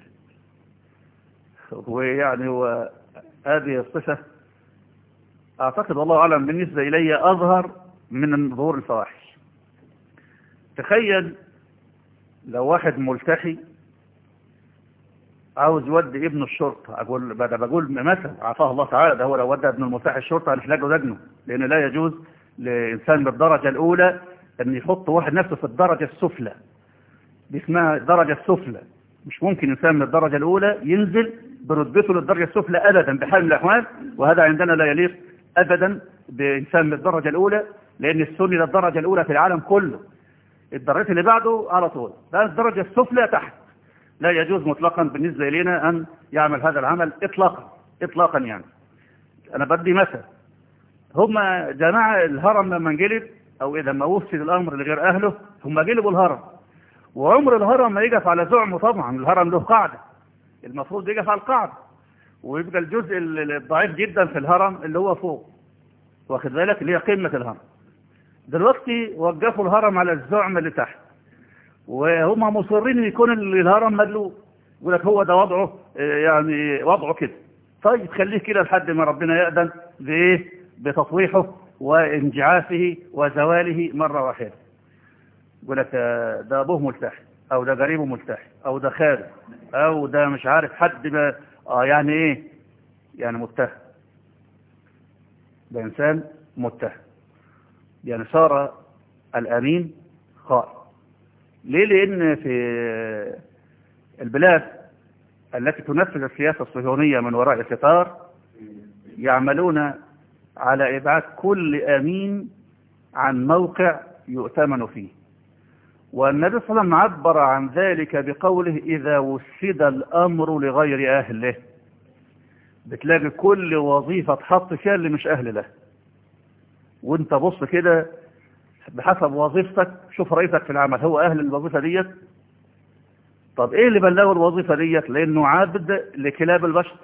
ويعني هو هذه الصفة أعتقد والله أعلم بالنسبة إلي أظهر من ظهور الفواحش تخيل لو واحد ملتحي عاوز يودي ابن الشرطة أقول ده بقول مثل عافاه الله تعالى ده هو لو ودى ابن المفتاح الشرطة هنحلاقه دجنه لأن لا يجوز لإنسان بالدرجة الأولى أن يحط واحد نفسه في الدرجة السفلى دي اسمها الدرجة السفلى مش ممكن إنسان من الدرجة الأولى ينزل برتبته للدرجة السفلى أبدا بحال من الأحوال وهذا عندنا لا يليق أبدا بإنسان من الدرجة الأولى لأن السني للدرجة الأولى في العالم كله الدرجة اللي بعده على طول ده الدرجة السفلى تحت لا يجوز مطلقا بالنسبة إلينا أن يعمل هذا العمل إطلاقا إطلاقا يعني أنا بدي مثل هم جماعة الهرم لما انجلب أو إذا ما وفد الأمر لغير أهله هم جلبوا الهرم وعمر الهرم ما يقف على زعمه طبعا الهرم له قاعدة المفروض يقف على القاعدة ويبقى الجزء الضعيف جدا في الهرم اللي هو فوق واخد بالك اللي هي قمة الهرم دلوقتي وقفوا الهرم على الزعم اللي تحت وهم مصرين يكون الهرم مدلوق يقول لك هو ده وضعه يعني وضعه كده طيب خليه كده لحد ما ربنا يأذن بايه بتطويحه وانجعافه وزواله مرة واحدة يقول لك ده ابوه ملتحي او ده قريبه ملتحي او ده خاله او ده مش عارف حد ما اه يعني ايه يعني متهم ده انسان متهم يعني صار الامين خائن ليه لان في البلاد التي تنفذ السياسة الصهيونية من وراء ستار يعملون على إبعاد كل أمين عن موقع يؤتمن فيه والنبي صلى الله عليه وسلم عبر عن ذلك بقوله إذا وسد الأمر لغير أهله بتلاقي كل وظيفة تحط فيها اللي مش أهل له وانت بص كده بحسب وظيفتك شوف رئيسك في العمل هو أهل الوظيفة ديت طب ايه اللي بلغه الوظيفة ديت لانه عبد لكلاب البشر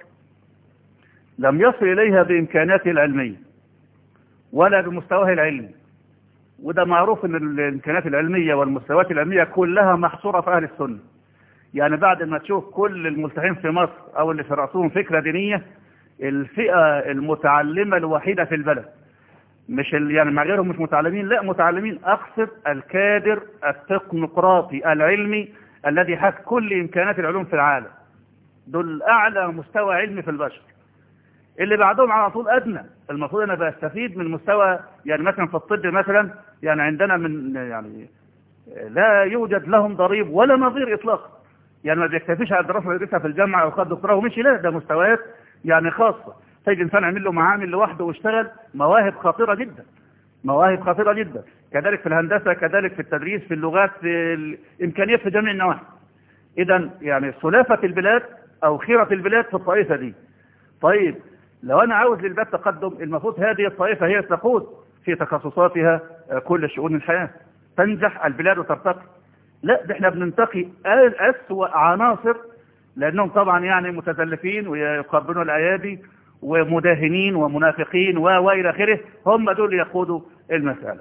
لم يصل اليها بامكاناته العلمية ولا بمستواه العلمي وده معروف ان الامكانات العلمية والمستويات العلمية كلها محصورة في اهل السنة يعني بعد ما تشوف كل الملتحين في مصر او اللي في رأسهم فكرة دينية الفئة المتعلمة الوحيدة في البلد مش يعني مع غيرهم مش متعلمين لا متعلمين اقصد الكادر التكنقراطي العلمي الذي حاز كل إمكانات العلوم في العالم دول أعلى مستوى علمي في البشر اللي بعدهم على طول أدنى المفروض أنا بستفيد من مستوى يعني مثلا في الطب مثلا يعني عندنا من يعني لا يوجد لهم ضريب ولا نظير إطلاقا يعني ما بيكتفيش على الدراسة اللي يدرسها في الجامعة أو خد دكتوراه ومشي لا ده مستويات يعني خاصة تجد إنسان عمل له معامل لوحده واشتغل مواهب خطيرة جدا مواهب خطيرة جدا كذلك في الهندسة كذلك في التدريس في اللغات في الإمكانيات في جميع النواحي إذا يعني سلافة البلاد أو خيرة البلاد في الطائفة دي طيب لو أنا عاوز للبلاد تقدم المفروض هذه الطائفة هي تقود في تخصصاتها كل شؤون الحياة تنجح البلاد وترتقي لا ده احنا بننتقي أسوأ عناصر لأنهم طبعا يعني متزلفين ويقبلون الأيادي ومداهنين ومنافقين وإلى آخره هم دول يقودوا المسألة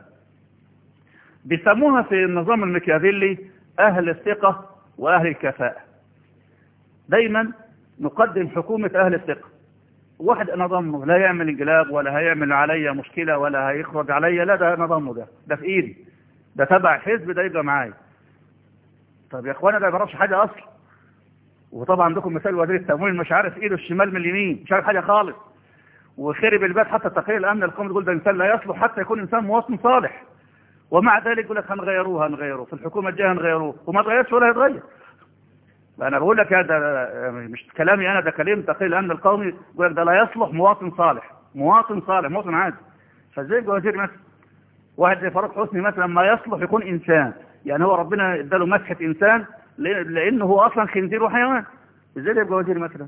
بيسموها في النظام المكيافيلي أهل الثقة وأهل الكفاءة دايما نقدم حكومة أهل الثقة واحد نظامه لا يعمل انقلاب ولا هيعمل عليا مشكلة ولا هيخرج عليا لا ده نظامه ده ده في ايدي ده تبع حزب ده يبقى معايا طب يا اخوانا ده ما بيعرفش حاجة اصلا وطبعا عندكم مثال وزير التموين مش عارف ايده الشمال من اليمين مش عارف حاجة خالص وخرب البلد حتى تقرير الامن القومي تقول ده انسان لا يصلح حتى يكون انسان مواطن صالح ومع ذلك يقول لك هنغيروه هنغيروه في الحكومة الجاية هنغيروه وما تغيرش ولا هيتغير انا بقول لك هذا مش كلامي انا ده كلام تقرير الامن القومي يقول لك ده لا يصلح مواطن صالح مواطن صالح مواطن عادي فازاي يبقى وزير مثلا واحد زي فاروق حسني مثلا ما يصلح يكون انسان يعني هو ربنا اداله مسحه انسان لانه هو اصلا خنزير وحيوان ازاي يبقى وزير مثلا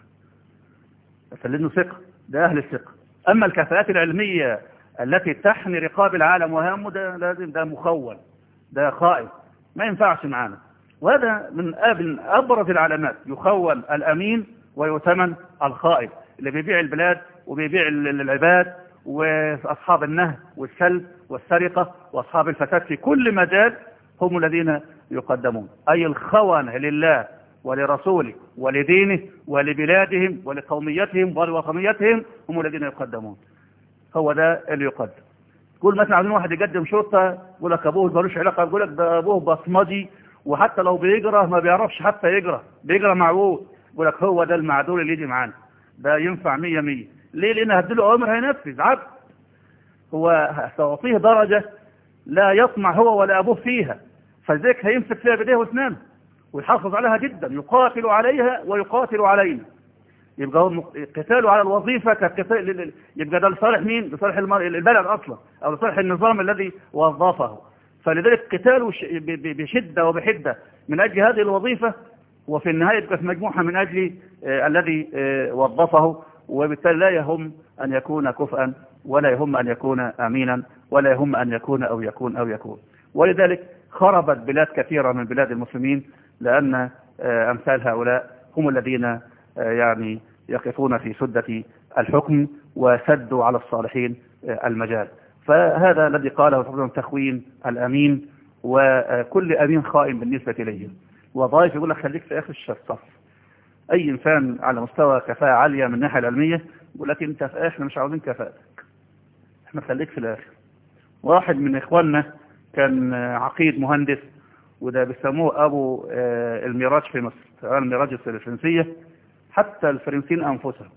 فلانه ثقه ده اهل الثقه اما الكفاءات العلميه التي تحمي رقاب العالم وهامه ده لازم ده مخول ده خائف ما ينفعش معانا وهذا من أبرز العلامات يخول الأمين ويؤتمن الخائف اللي بيبيع البلاد وبيبيع العباد وأصحاب النهب والسلب والسرقة وأصحاب الفساد في كل مجال هم الذين يقدمون أي الخونة لله ولرسوله ولدينه ولبلادهم ولقوميتهم ولوطنيتهم هم الذين يقدمون هو ده اللي يقدم تقول مثلا عايزين واحد يقدم شرطة يقول لك أبوه ملوش علاقة يقول لك ده أبوه بصمجي وحتى لو بيجرى ما بيعرفش حتى يجرى بيجرى مع ابوه يقول لك هو ده المعدول اللي يجي معانا ده ينفع مية مية ليه لان هديله اوامر هينفذ عبد هو سأعطيه درجة لا يطمع هو ولا ابوه فيها فلذلك هيمسك فيها بايديه واسنانه ويحافظ عليها جدا يقاتل عليها ويقاتل علينا يبقى هو قتاله على الوظيفة كقتال يبقى ده لصالح مين لصالح البلد أصلا أو لصالح النظام الذي وظفه فلذلك قتاله بشدة وبحدة من أجل هذه الوظيفة وفي النهاية يبقى في مجموعة من أجل آه الذي آه وظفه وبالتالي لا يهم أن يكون كفءا ولا يهم أن يكون أمينا ولا يهم أن يكون أو يكون أو يكون ولذلك خربت بلاد كثيرة من بلاد المسلمين لأن آه أمثال هؤلاء هم الذين يعني يقفون في سدة الحكم وسدوا على الصالحين المجال فهذا الذي قاله تقريبا تخوين الأمين وكل أمين خائن بالنسبة إليه وظائف يقول لك خليك في آخر الصف أي إنسان على مستوى كفاءة عالية من الناحية العلمية يقول لك أنت في إحنا مش عاوزين كفاءتك إحنا خليك في الآخر واحد من إخواننا كان عقيد مهندس وده بيسموه أبو الميراج في مصر الميراج الفرنسية حتى الفرنسيين أنفسهم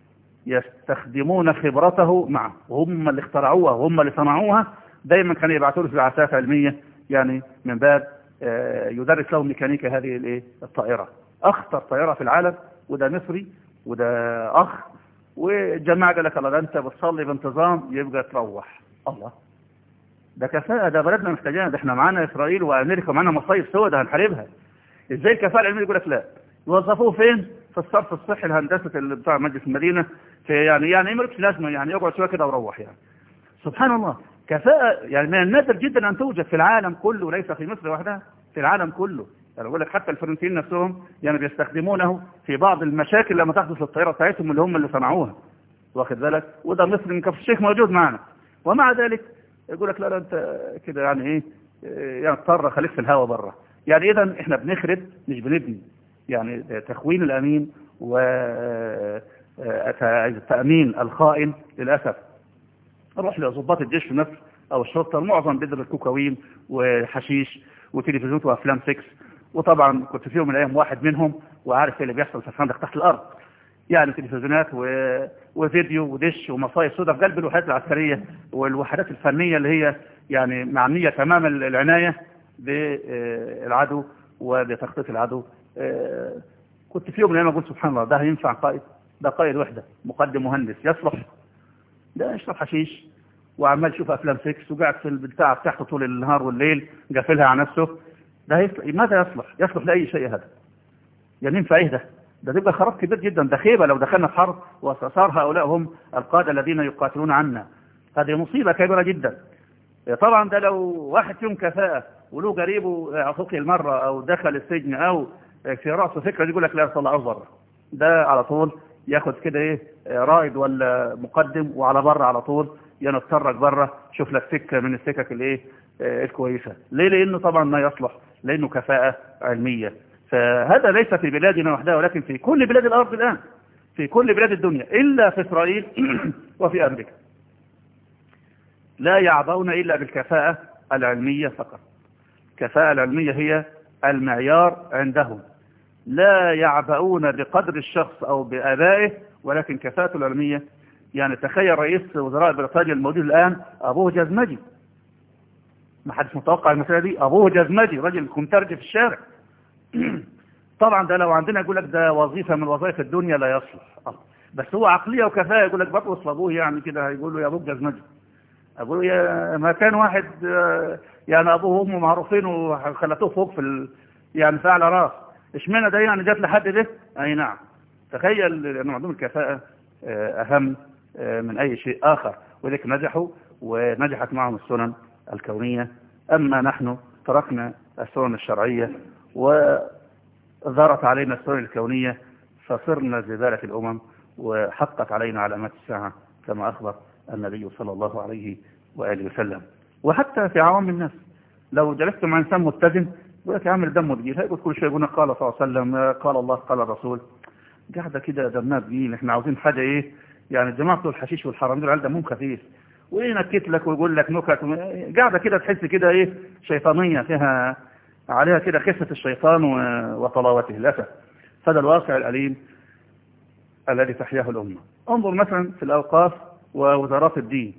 يستخدمون خبرته معه وهم اللي اخترعوها وهم اللي صنعوها دايما كانوا يبعثوا له في بعثات علمية يعني من باب يدرس لهم ميكانيكا هذه الايه الطائرة أخطر طائرة في العالم وده مصري وده أخ والجماعة قال لك الله ده أنت بتصلي بانتظام يبقى تروح الله ده كفاءة ده بلدنا محتاجاها ده احنا معانا إسرائيل وأمريكا ومعانا مصايف سوداء هنحاربها ازاي الكفاءة العلمية يقول لك لا يوظفوه فين في الصرف الصحي الهندسة اللي بتاع مجلس المدينة في يعني يعني مالكش لازمة يعني يقعد شوية كده وروح يعني سبحان الله كفاءة يعني من النادر جدا أن توجد في العالم كله ليس في مصر وحدها في العالم كله يعني أقول لك حتى الفرنسيين نفسهم يعني بيستخدمونه في بعض المشاكل لما تحدث للطائرة بتاعتهم اللي هم اللي صنعوها واخد بالك وده مصر من كفر الشيخ موجود معنا ومع ذلك يقول لك لا لا انت كده يعني ايه يعني اضطر خليك في الهوا بره يعني اذا احنا بنخرب مش بنبني يعني تخوين الامين وتأمين الخائن للأسف نروح لضباط الجيش في مصر او الشرطة المعظم بيضرب كوكاوين وحشيش وتلفزيون وافلام سكس وطبعا كنت في يوم من الايام واحد منهم وعارف ايه اللي بيحصل في الفندق تحت الارض يعني تلفزيونات و... وفيديو ودش ومصايف سوداء في قلب الوحدات العسكرية والوحدات الفنية اللي هي يعني معنية تمام العناية بالعدو وبتخطيط العدو كنت في يوم من الايام اقول سبحان الله ده هينفع قائد ده قائد وحدة مقدم مهندس يصلح ده يشرب حشيش وعمال يشوف افلام سكس وقاعد في البتاع بتاعته طول النهار والليل قافلها على نفسه ده يصلح ماذا يصلح يصلح لاي شيء هذا يعني ينفع ايه ده ده تبقى خراب كبير جدا ده خيبة لو دخلنا في حرب وصار هؤلاء هم القادة الذين يقاتلون عنا هذه مصيبة كبيرة جدا طبعا ده لو واحد فيهم كفاءة وله قريبه اعتقل مرة او دخل السجن او في رأسه فكرة يقول لك لا صلى الله بره ده على طول ياخد كده ايه رائد ولا مقدم وعلى بره على طول ينترك بره شوف لك سكة من السكك الايه الكويسة ليه لانه طبعا ما يصلح لانه كفاءة علمية فهذا ليس في بلادنا وحدها ولكن في كل بلاد الأرض الآن في كل بلاد الدنيا إلا في إسرائيل وفي أمريكا لا يعبون إلا بالكفاءة العلمية فقط الكفاءة العلمية هي المعيار عندهم لا يعبؤون بقدر الشخص أو بآبائه ولكن كفاءته العلمية يعني تخيل رئيس وزراء بريطانيا الموجود الآن أبوه جزمجي ما حدش متوقع المسألة دي أبوه جزمجي رجل كمترجي في الشارع طبعا ده لو عندنا يقول لك ده وظيفة من وظائف الدنيا لا يصلح بس هو عقلية وكفاءة يقول لك بطرس لابوه يعني كده هيقول له يا ابوك جزمجي أقول يا ما كان واحد يعني أبوه وأمه معروفين وخلتوه فوق في ال... يعني في أعلى راس اشمعنى ده يعني جات لحد ده أي نعم تخيل أن عندهم الكفاءة أهم من أي شيء آخر ولذلك نجحوا ونجحت معهم السنن الكونية أما نحن تركنا السنن الشرعية وظهرت علينا السنن الكونية فصرنا زبالة الأمم وحقت علينا علامات الساعة كما أخبر النبي صلى الله عليه وآله وسلم وحتى في عوام الناس لو جلست مع إنسان متزن يقول لك يا عم دمه تقيل هيقول كل شيء يقول قال صلى الله عليه وسلم قال الله قال الرسول قاعدة كده دمها تقيل احنا عاوزين حاجة ايه يعني جماعة الحشيش والحرام دول دمهم خفيف وينكت لك ويقول لك نكت قاعدة كده تحس كده ايه شيطانية فيها عليها كده خفة الشيطان وطلاوته للأسف هذا الواقع الأليم الذي تحياه الأمة انظر مثلا في الأوقاف ووزارات الدين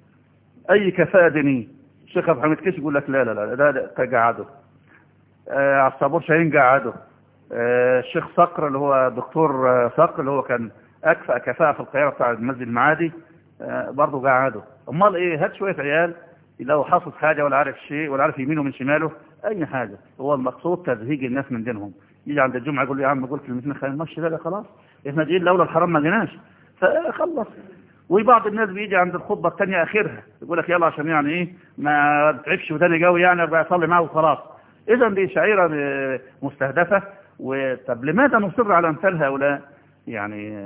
أي كفاءة دينية الشيخ أبو حميد كيش يقول لك لا لا لا ده, ده قعده آه عبد الصبور شاهين قعده آه الشيخ صقر اللي هو دكتور آه صقر اللي هو كان أكفأ كفاءة في القاهرة بتاع المسجد المعادي آه برضه قعده امال ايه هات شوية عيال لو حافظ حاجة ولا عارف شيء ولا عارف يمينه من شماله اي حاجة هو المقصود تزهيج الناس من دينهم يجي عند الجمعة يقول لي يا عم قلت كلمتين خلينا نمشي لا لا خلاص احنا جايين لولا الحرام ما جيناش فخلص وبعض الناس بيجي عند الخطبة الثانية اخرها يقول لك يلا عشان يعني ايه ما تعبش وداني قوي يعني ابقى اصلي معاه وخلاص اذا دي شعيرة مستهدفة وطب لماذا نصر على امثال هؤلاء يعني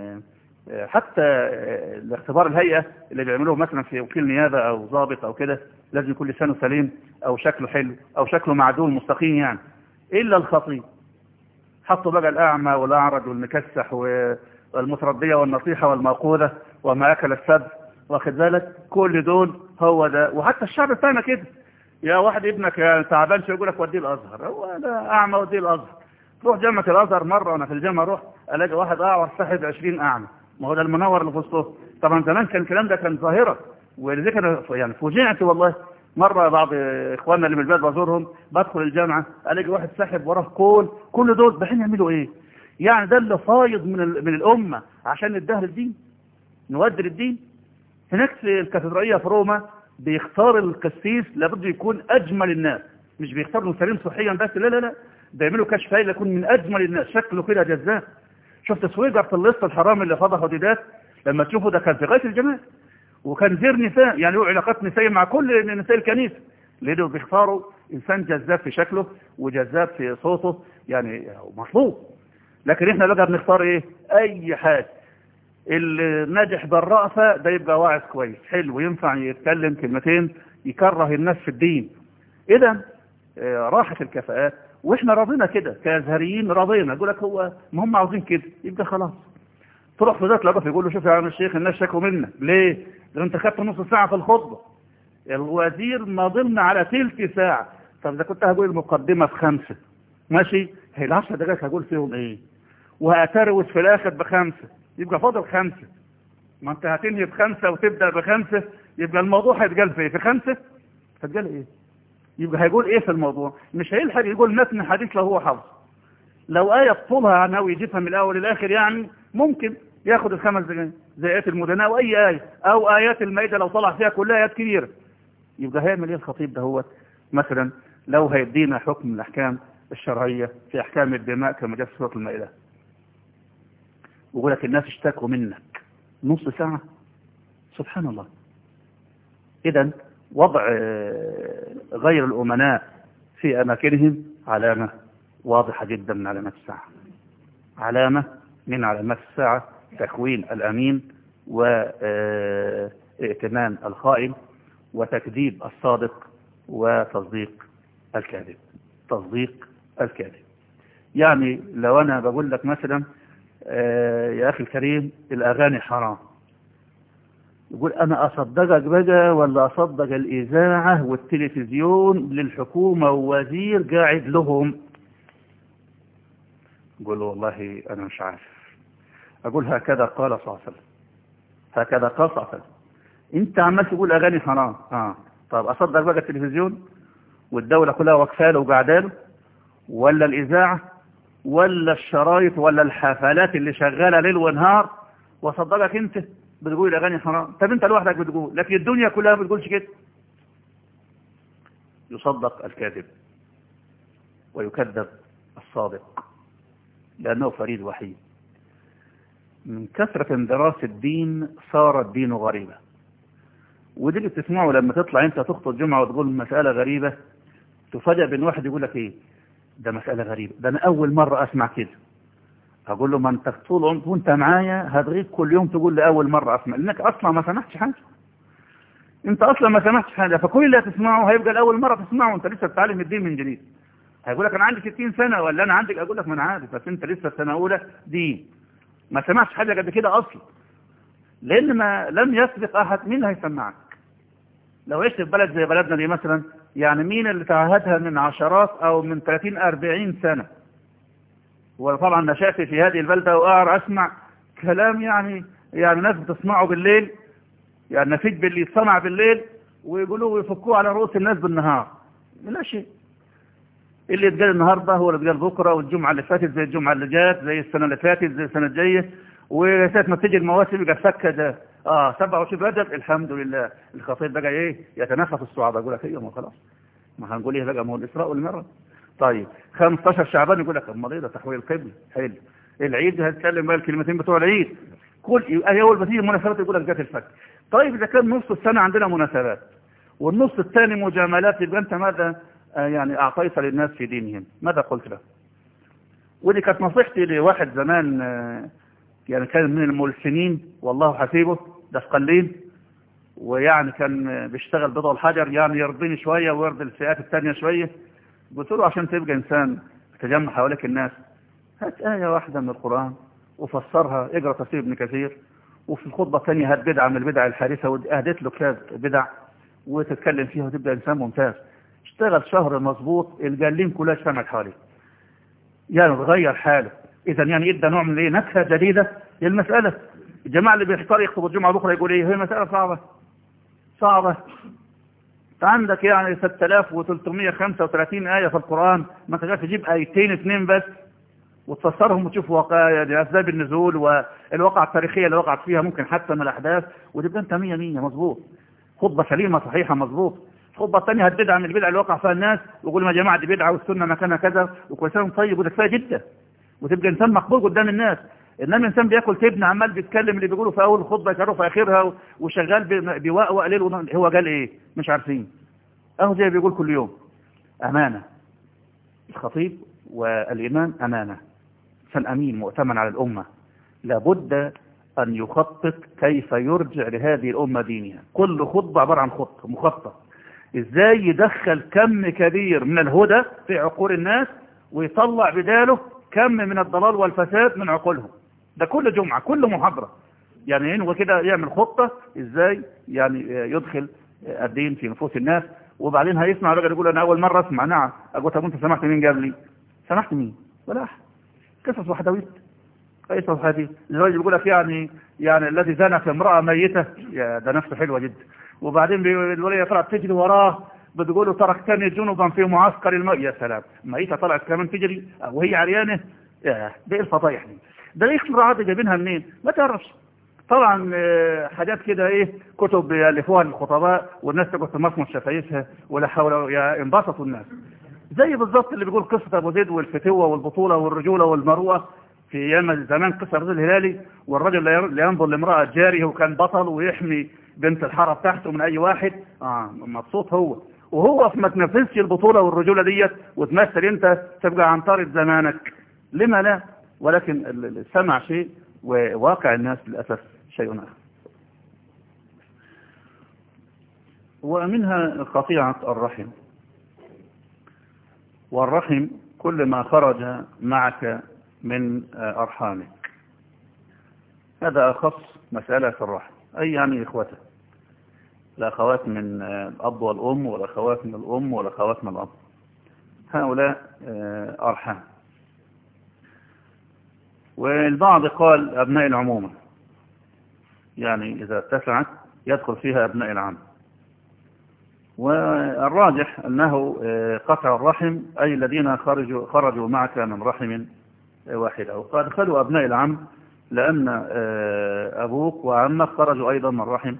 حتى الاختبار الهيئة اللي بيعملوه مثلا في وكيل نيابة او ضابط او كده لازم يكون لسانه سليم او شكله حلو او شكله معدول مستقيم يعني الا الخطيب حطوا بقى الاعمى والاعرج والمكسح والمتردية والنصيحة والموقوذة وما اكل السد واخد بالك كل دول هو ده وحتى الشعب بتاعنا كده يا واحد ابنك تعبان شو يقول لك وديه الازهر هو ده اعمى وديه الازهر تروح جامعة الازهر مرة وانا في الجامعة اروح الاقي واحد اعور صاحب 20 اعمى ما هو ده المنور اللي في وسطه طبعا زمان كان الكلام ده كان ظاهرة ولذلك انا يعني فوجئت والله مرة بعض اخواننا اللي من البلد بزورهم بدخل الجامعة الاقي واحد ساحب وراه كل كل دول بحين يعملوا ايه يعني ده اللي فايض من من الامة عشان ندهر الدين نودر الدين هناك في الكاتدرائية في روما بيختار القسيس لابد يكون اجمل الناس مش بيختار له سليم صحيا بس لا لا لا بيعملوا كشف هايل يكون من اجمل الناس شكله كده جذاب شفت سويجر في اللص الحرام اللي فضحه ديدات لما تشوفه ده كان في غايه الجمال وكان زير نساء يعني له علاقات نسائيه مع كل نساء الكنيسه لانه بيختاروا انسان جذاب في شكله وجذاب في صوته يعني مطلوب لكن احنا بقى بنختار ايه اي حاجه اللي ناجح بالرأفة ده يبقى واعظ كويس حلو ينفع يتكلم كلمتين يكره الناس في الدين اذا راحت الكفاءات واحنا راضينا كده كازهريين راضينا يقول لك هو ما هم عاوزين كده يبقى خلاص تروح في ذات لقف يقول له شوف يا عم الشيخ الناس شكوا منك ليه ده انت خدت نص ساعة في الخطبة الوزير ماضلنا على تلت ساعة طب اذا كنت هقول المقدمة في خمسة ماشي هي العشر دقائق هقول فيهم ايه وهتروس في الاخر بخمسة يبقى فاضل خمسة ما انت هتنهي بخمسة وتبدأ بخمسة يبقى الموضوع هيتقال في ايه في خمسة هتقال ايه يبقى هيقول ايه في الموضوع مش هيلحق يقول متن حديث لو هو حافظ لو آية طولها عنها ويجيبها من الأول للآخر يعني ممكن ياخد الخمس دقايق زي آيات المدناء أو أي آية أو آيات المائدة لو طلع فيها كلها آيات كبيرة يبقى هيعمل ايه الخطيب ده هو مثلا لو هيدينا حكم من الأحكام الشرعية في أحكام الدماء كما جاء في سورة المائدة ويقول لك الناس اشتكوا منك نص ساعة سبحان الله إذا وضع غير الأمناء في أماكنهم علامة واضحة جدا من علامات الساعة علامة من علامات الساعة تكوين الأمين وائتمان الخائن وتكذيب الصادق وتصديق الكاذب تصديق الكاذب يعني لو أنا بقول لك مثلا يا أخي الكريم الأغاني حرام يقول أنا أصدقك بقى ولا أصدق الإذاعة والتلفزيون للحكومة ووزير قاعد لهم يقول له والله أنا مش عارف أقول هكذا قال صلى الله عليه وسلم هكذا قال صلى الله عليه وسلم أنت عمال تقول أغاني حرام آه. طب أصدق بقى التلفزيون والدولة كلها وكفاله وقعداله ولا الإذاعة ولا الشرايط ولا الحفلات اللي شغالة ليل ونهار وصدقك أنت بتقول الأغاني حرام طب أنت لوحدك بتقول لكن الدنيا كلها ما بتقولش كده يصدق الكاذب ويكذب الصادق لأنه فريد وحيد من كثرة اندراس الدين صار الدين غريبة ودي اللي بتسمعه لما تطلع انت تخطب جمعة وتقول مسألة غريبة تفاجأ بين واحد يقول لك ايه ده مسألة غريبة ده انا اول مرة اسمع كده اقول له ما انت طول عمرك وانت معايا هتغيب كل يوم تقول لي اول مرة اسمع لانك اصلا ما سمعتش حاجة انت اصلا ما سمعتش حاجة فكل اللي هتسمعه هيبقى الاول مرة تسمعه وانت لسه بتعلم الدين من جديد هيقول لك انا عندي 60 سنة ولا انا عندك اقول لك ما انا عارف بس انت لسه سنة اولى دين ما سمعتش حاجة قد كده اصلا لان ما لم يسبق احد مين هيسمعك لو عشت في بلد زي بلدنا دي مثلا يعني مين اللي تعهدها من عشرات او من 30 40 سنة وطبعا نشأت في هذه البلدة وأعر أسمع كلام يعني يعني ناس بتسمعه بالليل يعني نسيج باللي يتصنع بالليل ويقولوا ويفكوه على رؤوس الناس بالنهار لا شيء اللي يتقال النهاردة هو اللي يتقال بكرة والجمعة اللي فاتت زي الجمعة اللي جات زي السنة اللي فاتت زي السنة الجاية وساعة ما تيجي المواسم يبقى فكة ده اه 27 رجب الحمد لله الخطيب بقى ايه يتنافس الصعوبة يقول لك ايه ما خلاص ما هنقول ايه بقى ما هو الاسراء والمرة طيب 15 شعبان يقول لك امال ايه ده تحويل القبل حلو العيد هتكلم بقى الكلمتين بتوع العيد كل اول ما تيجي المناسبات يقول لك جت الفك طيب اذا كان نص السنة عندنا مناسبات والنص الثاني مجاملات يبقى انت ماذا آه يعني اعطيت للناس في دينهم ماذا قلت له ودي كانت نصيحتي لواحد زمان آه يعني كان من الملسنين والله حسيبه ده في قليل ويعني كان بيشتغل بضع الحجر يعني يرضيني شوية ويرضي الفئات الثانية شوية قلت له عشان تبقى إنسان تجمع حواليك الناس هات آية واحدة من القرآن وفسرها اقرأ تفسير ابن كثير وفي الخطبة الثانية هات بدعة من البدع الحارثة وأهدت له كتاب بدع وتتكلم فيها وتبقى إنسان ممتاز اشتغل شهر مظبوط الجالين كلها اجتمعت حواليه يعني تغير حاله إذا يعني إدى نوع من إيه نكهة جديدة للمسألة الجماعة اللي بيختار يخطب الجمعة بكرة يقول إيه هي مسألة صعبة صعبة عندك يعني 6335 آية في القرآن ما تقدر تجيب آيتين اثنين بس وتفسرهم وتشوف واقع أسباب النزول والواقع التاريخية اللي وقعت فيها ممكن حتى من الأحداث وتبقى أنت مية مية مظبوط خطبة سليمة صحيحة مظبوط الخطبة الثانية هتبدع من البدع اللي وقع فيها الناس ويقول يا جماعة دي بدعة والسنة مكانها كذا وكل سنة طيب وده كفاية جدا وتبقى إنسان مقبول قدام الناس إنما الإنسان بياكل تبن عمال بيتكلم اللي بيقوله في أول الخطبة يكرره في آخرها وشغال بيوقوق ليل هو قال إيه مش عارفين أهو زي بيقول كل يوم أمانة الخطيب والإمام أمانة فالأمين مؤتمن على الأمة لابد أن يخطط كيف يرجع لهذه الأمة دينها كل خطبة عبارة عن خطة مخطط إزاي يدخل كم كبير من الهدى في عقول الناس ويطلع بداله كم من الضلال والفساد من عقولهم ده كل جمعة كل محاضرة يعني ينوى كده يعمل خطة ازاي يعني يدخل الدين في نفوس الناس وبعدين هيسمع الراجل يقول انا اول مرة اسمع نعم اقول طب انت سمحت مين جاب لي سمحت مين ولا احد قصص وحدويت قصص وحدويت الراجل بيقول لك يعني يعني الذي زنى في امرأة ميتة يا ده نفسه حلوة جدا وبعدين الولية طلعت تجري وراه بتقول له تركتني جنوبا في معسكر الماء يا سلام ميتة طلعت كمان تجري وهي عريانة يا ده ايه الفضايح دي ده ايه اختراعات جايبينها منين ما تعرفش طبعا حاجات كده ايه كتب يالفوها للخطباء والناس تقعد تمصمص شفايفها ولا حول يا انبسطوا الناس زي بالظبط اللي بيقول قصة ابو زيد والفتوة والبطولة والرجولة والمروءة في ايام زمان قصة الرجل الهلالي والرجل اللي ينظر لامرأة جارية وكان بطل ويحمي بنت الحارة بتاعته من اي واحد اه مبسوط هو وهو ما تنفذش البطولة والرجولة ديت وتمثل انت تبقى عنطرة زمانك لما لا ولكن السمع شيء وواقع الناس للأسف شيء آخر ومنها قطيعة الرحم والرحم كل ما خرج معك من أرحامك هذا أخص مسألة في الرحم أي يعني إخوته الأخوات من الأب والأم والأخوات من الأم والأخوات من الأب هؤلاء أرحام والبعض قال أبناء العمومة يعني إذا اتسعت يدخل فيها أبناء العم والراجح أنه قطع الرحم أي الذين خرجوا, خرجوا معك من رحم واحدة وقد خلوا أبناء العم لأن أبوك وعمك خرجوا أيضا من رحم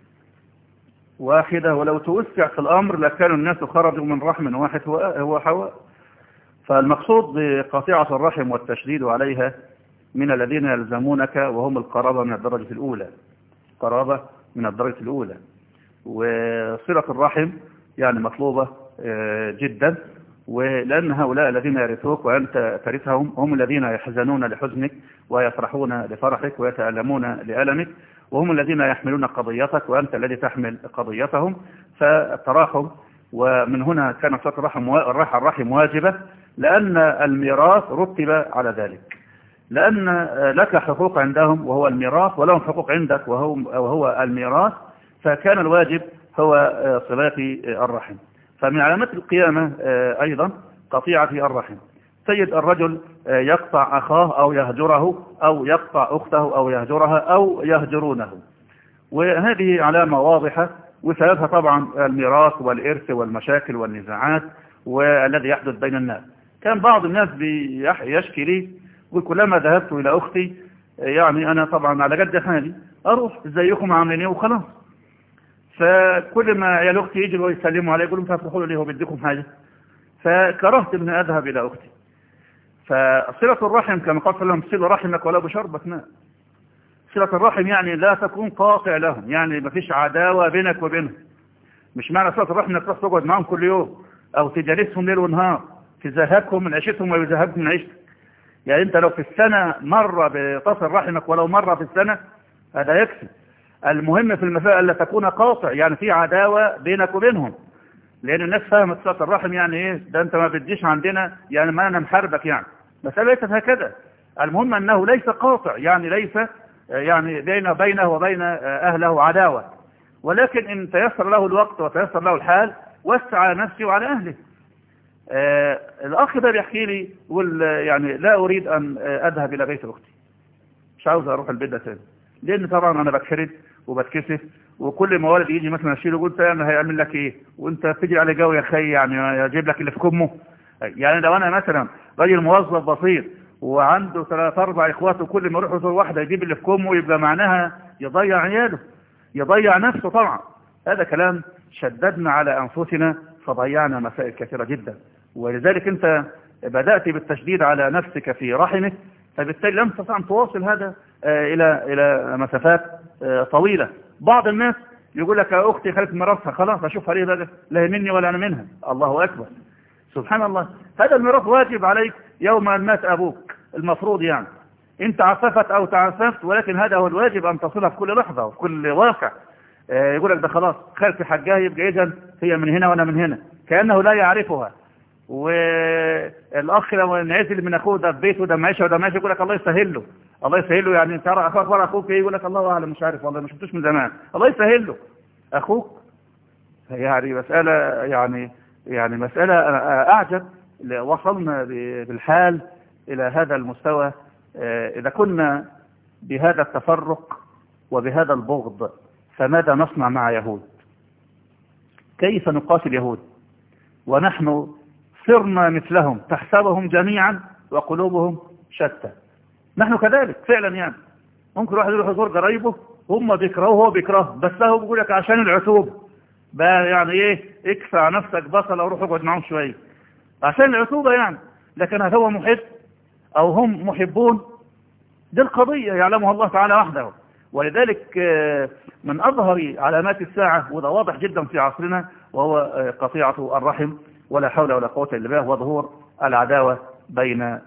واحدة ولو توسع في الأمر لكان الناس خرجوا من رحم واحد هو حواء فالمقصود بقطيعة الرحم والتشديد عليها من الذين يلزمونك وهم القرابة من الدرجة الأولى قرابة من الدرجة الأولى وصلة الرحم يعني مطلوبة جدا ولأن هؤلاء الذين يرثوك وأنت ترثهم هم الذين يحزنون لحزنك ويفرحون لفرحك ويتألمون لألمك وهم الذين يحملون قضيتك وأنت الذي تحمل قضيتهم فالتراحم ومن هنا كان صلة الرحم الرحم واجبة لأن الميراث رتب على ذلك لأن لك حقوق عندهم وهو الميراث ولهم حقوق عندك وهو, وهو الميراث فكان الواجب هو صلاة الرحم فمن علامات القيامة أيضا قطيعة الرحم تجد الرجل يقطع أخاه أو يهجره أو يقطع أخته أو يهجرها أو يهجرونه وهذه علامة واضحة وسببها طبعا الميراث والإرث والمشاكل والنزاعات والذي يحدث بين الناس كان بعض الناس يشكي لي يقول كلما ذهبت إلى أختي يعني أنا طبعا على قد حالي أروح ازيكم عاملين ايه وخلاص فكل ما عيال أختي يجوا ويسلموا علي يقولوا انتوا هتروحوا لي هو بديكم حاجة فكرهت ان أذهب إلى أختي فصلة الرحم كما قال صلى الله عليه وسلم صلة رحمك ولا بشربة ماء صلة الرحم يعني لا تكون قاطع لهم يعني ما فيش عداوة بينك وبينهم مش معنى صلة الرحم انك تروح تقعد معاهم كل يوم او تجالسهم ليل ونهار تزهقهم من عيشتهم ويزهقهم من عيشتك يعني انت لو في السنة مرة بتصل رحمك ولو مرة في السنة هذا يكفي المهم في المسائل ألا تكون قاطع يعني في عداوة بينك وبينهم لأن الناس فهمت صلة الرحم يعني إيه ده أنت ما بديش عندنا يعني ما أنا محاربك يعني مسألة ليست هكذا المهم أنه ليس قاطع يعني ليس يعني بين بينه وبين أهله عداوة ولكن إن تيسر له الوقت وتيسر له الحال وسع على نفسه وعلى أهله آه الأخ ده بيحكي لي يقول يعني لا أريد أن أذهب إلى بيت أختي مش عاوز أروح البيت ده تاني لأن طبعا أنا بتحرد وبتكسف وكل ما والد يجي مثلا اشيله يقول انا هيعمل لك ايه وانت تجي على جو يا خي يعني يجيب لك اللي في كمه يعني لو انا مثلا راجل موظف بسيط وعنده ثلاث اربع اخوات وكل ما يروح يزور واحده يجيب اللي في كمه يبقى معناها يضيع عياله يضيع نفسه طبعا هذا كلام شددنا على انفسنا فضيعنا مسائل كثيره جدا ولذلك انت بدات بالتشديد على نفسك في رحمك فبالتالي لم تستطع ان تواصل هذا الى الى مسافات طويله بعض الناس يقول لك يا اختي خلت ميراثها خلاص اشوفها ليه بقى لا مني ولا انا منها الله اكبر سبحان الله هذا الميراث واجب عليك يوم ان مات ابوك المفروض يعني انت عففت او تعففت ولكن هذا هو الواجب ان تصلها في كل لحظه وفي كل واقع يقول لك ده خلاص خالتي حجاه يبقى اذا هي من هنا وانا من هنا كانه لا يعرفها والاخ لو انعزل من اخوه ده في بيته ده معيشه وده معيشه يقول لك الله يسهل له الله يسهل له يعني انت اخوك ورا اخوك ايه يقول لك الله اعلم مش عارف والله ما شفتوش من زمان الله يسهل له اخوك يعني مساله يعني يعني مساله اعجب وصلنا بالحال الى هذا المستوى اذا كنا بهذا التفرق وبهذا البغض فماذا نصنع مع يهود كيف نقاتل يهود ونحن صرنا مثلهم تحسبهم جميعا وقلوبهم شتى نحن كذلك فعلا يعني ممكن واحد يروح يزور قرايبه هم بيكرهوه وهو بيكرهه بس هو بيقول لك عشان العتوبه بقى يعني ايه اكفى نفسك بصل او روح اقعد معاهم شويه عشان العتوبه يعني لكن هل هو محب او هم محبون دي القضيه يعلمها الله تعالى وحده ولذلك من اظهر علامات الساعه وده واضح جدا في عصرنا وهو قطيعه الرحم ولا حول ولا قوة إلا بالله وظهور العداوة بين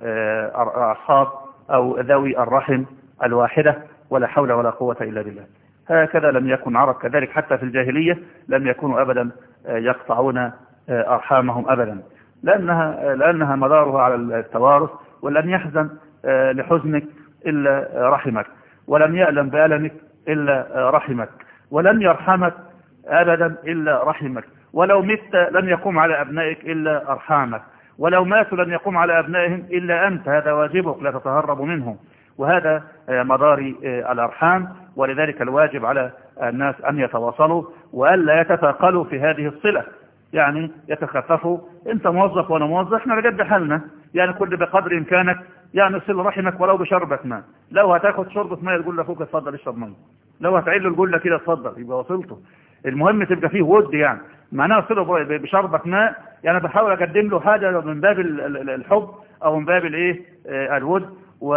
أصحاب أو ذوي الرحم الواحدة ولا حول ولا قوة إلا بالله هكذا لم يكن عرب كذلك حتى في الجاهلية لم يكونوا أبدا يقطعون أرحامهم أبدا لأنها, لأنها مدارها على التوارث ولن يحزن لحزنك إلا رحمك ولن يألم بألمك إلا رحمك ولن يرحمك أبدا إلا رحمك ولو مت لن يقوم على أبنائك إلا أرحامك ولو ماتوا لن يقوم على أبنائهم إلا أنت هذا واجبك لا تتهرب منهم وهذا مدار الأرحام ولذلك الواجب على الناس أن يتواصلوا وألا يتثاقلوا في هذه الصلة يعني يتخففوا انت موظف وانا موظف احنا لقد حالنا يعني كل بقدر امكانك يعني صل رحمك ولو بشربة ماء لو هتاخد شربة ماء تقول لاخوك اتفضل اشرب ماء لو هتعيل له الجله كده اتفضل يبقى وصلته المهم تبقى فيه ود يعني معناها صله بشربة ماء يعني بحاول اقدم له حاجة من باب الحب او من باب الايه الود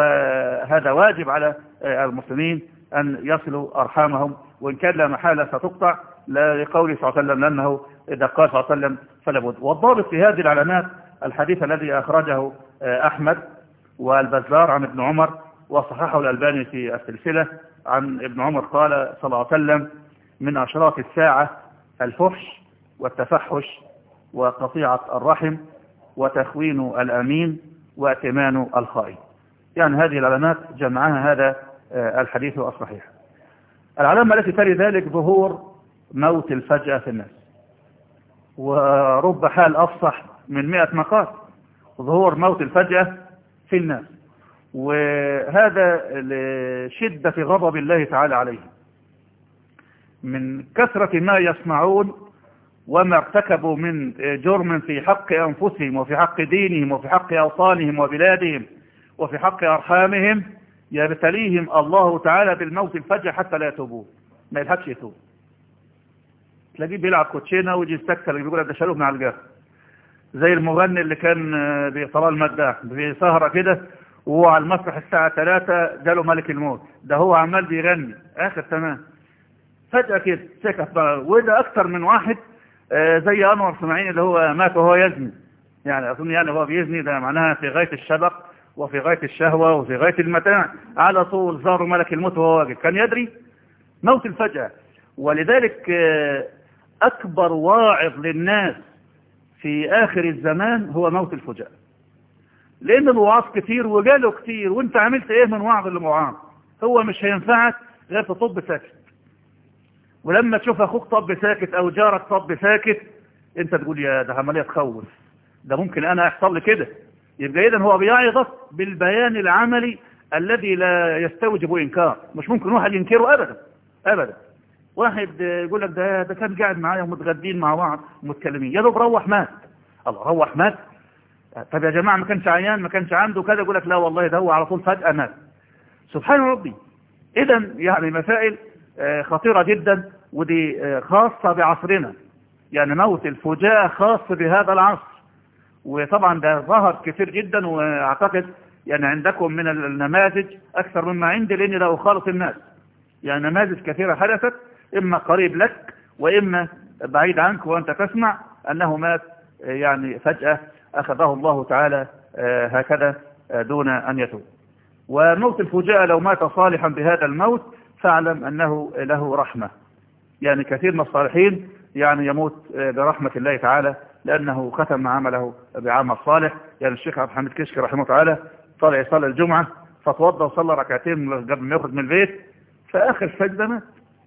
وهذا واجب على المسلمين ان يصلوا ارحامهم وان كان لا محالة ستقطع لقوله صلى الله عليه وسلم لانه اذا قال صلى الله عليه وسلم فلا بد والضابط في هذه العلامات الحديث الذي اخرجه احمد والبزار عن ابن عمر وصححه الالباني في السلسلة عن ابن عمر قال صلى الله عليه وسلم من اشراط الساعة الفحش والتفحش وقطيعة الرحم وتخوين الأمين واتمان الخائن يعني هذه العلامات جمعها هذا الحديث الصحيح العلامة التي تلي ذلك ظهور موت الفجأة في الناس ورب حال أفصح من مئة مقال ظهور موت الفجأة في الناس وهذا لشدة غضب الله تعالى عليهم من كثرة ما يصنعون وما ارتكبوا من جرم في حق أنفسهم وفي حق دينهم وفي حق أوطانهم وبلادهم وفي حق أرحامهم يبتليهم الله تعالى بالموت الفجأة حتى لا يتوبون ما يلحقش يتوب تلاقيه بيلعب كوتشينه ويجي يستكتر بيقول لك ده شالوه من على الجهه زي المغني اللي كان بطلال المداح في سهره كده وهو على المسرح الساعه 3 جاله ملك الموت ده هو عمال بيغني اخر تمام فجاه كده سكت بقى وده اكتر من واحد زي انور سماعين اللي هو مات وهو يزني يعني اظن يعني هو بيزني ده معناها في غايه الشبق وفي غايه الشهوه وفي غايه المتاع على طول زار ملك الموت وهو واقف كان يدري موت الفجأة ولذلك أكبر واعظ للناس في آخر الزمان هو موت الفجأة لأن الوعاظ كتير وجاله كتير وانت عملت ايه من وعظ لمعاظ هو مش هينفعك غير تطب ساكت ولما تشوف اخوك طب ساكت او جارك طب ساكت انت تقول يا ده عملية تخوف ده ممكن انا يحصل لي كده يبقى اذا هو بيعظك بالبيان العملي الذي لا يستوجب انكار مش ممكن واحد ينكره ابدا ابدا واحد يقول لك ده ده كان قاعد معايا ومتغدين مع بعض ومتكلمين يا دوب روح مات الله روح مات طب يا جماعه ما كانش عيان ما كانش عنده كذا يقول لك لا والله ده هو على طول فجاه مات سبحان ربي اذا يعني مسائل خطيره جدا ودي خاصه بعصرنا يعني موت الفجاءه خاص بهذا العصر وطبعا ده ظهر كثير جدا واعتقد يعني عندكم من النماذج اكثر مما عندي لاني لا اخالط الناس يعني نماذج كثيرة حدثت إما قريب لك وإما بعيد عنك وأنت تسمع أنه مات يعني فجأة أخذه الله تعالى هكذا دون أن يتوب وموت الفجاءة لو مات صالحا بهذا الموت فاعلم أنه له رحمة يعني كثير من الصالحين يعني يموت برحمة الله تعالى لأنه ختم عمله بعمل صالح يعني الشيخ عبد الحميد كشكي رحمه تعالى طلع يصلي الجمعة فتوضى وصلى ركعتين قبل ما يخرج من البيت في آخر سجدة مات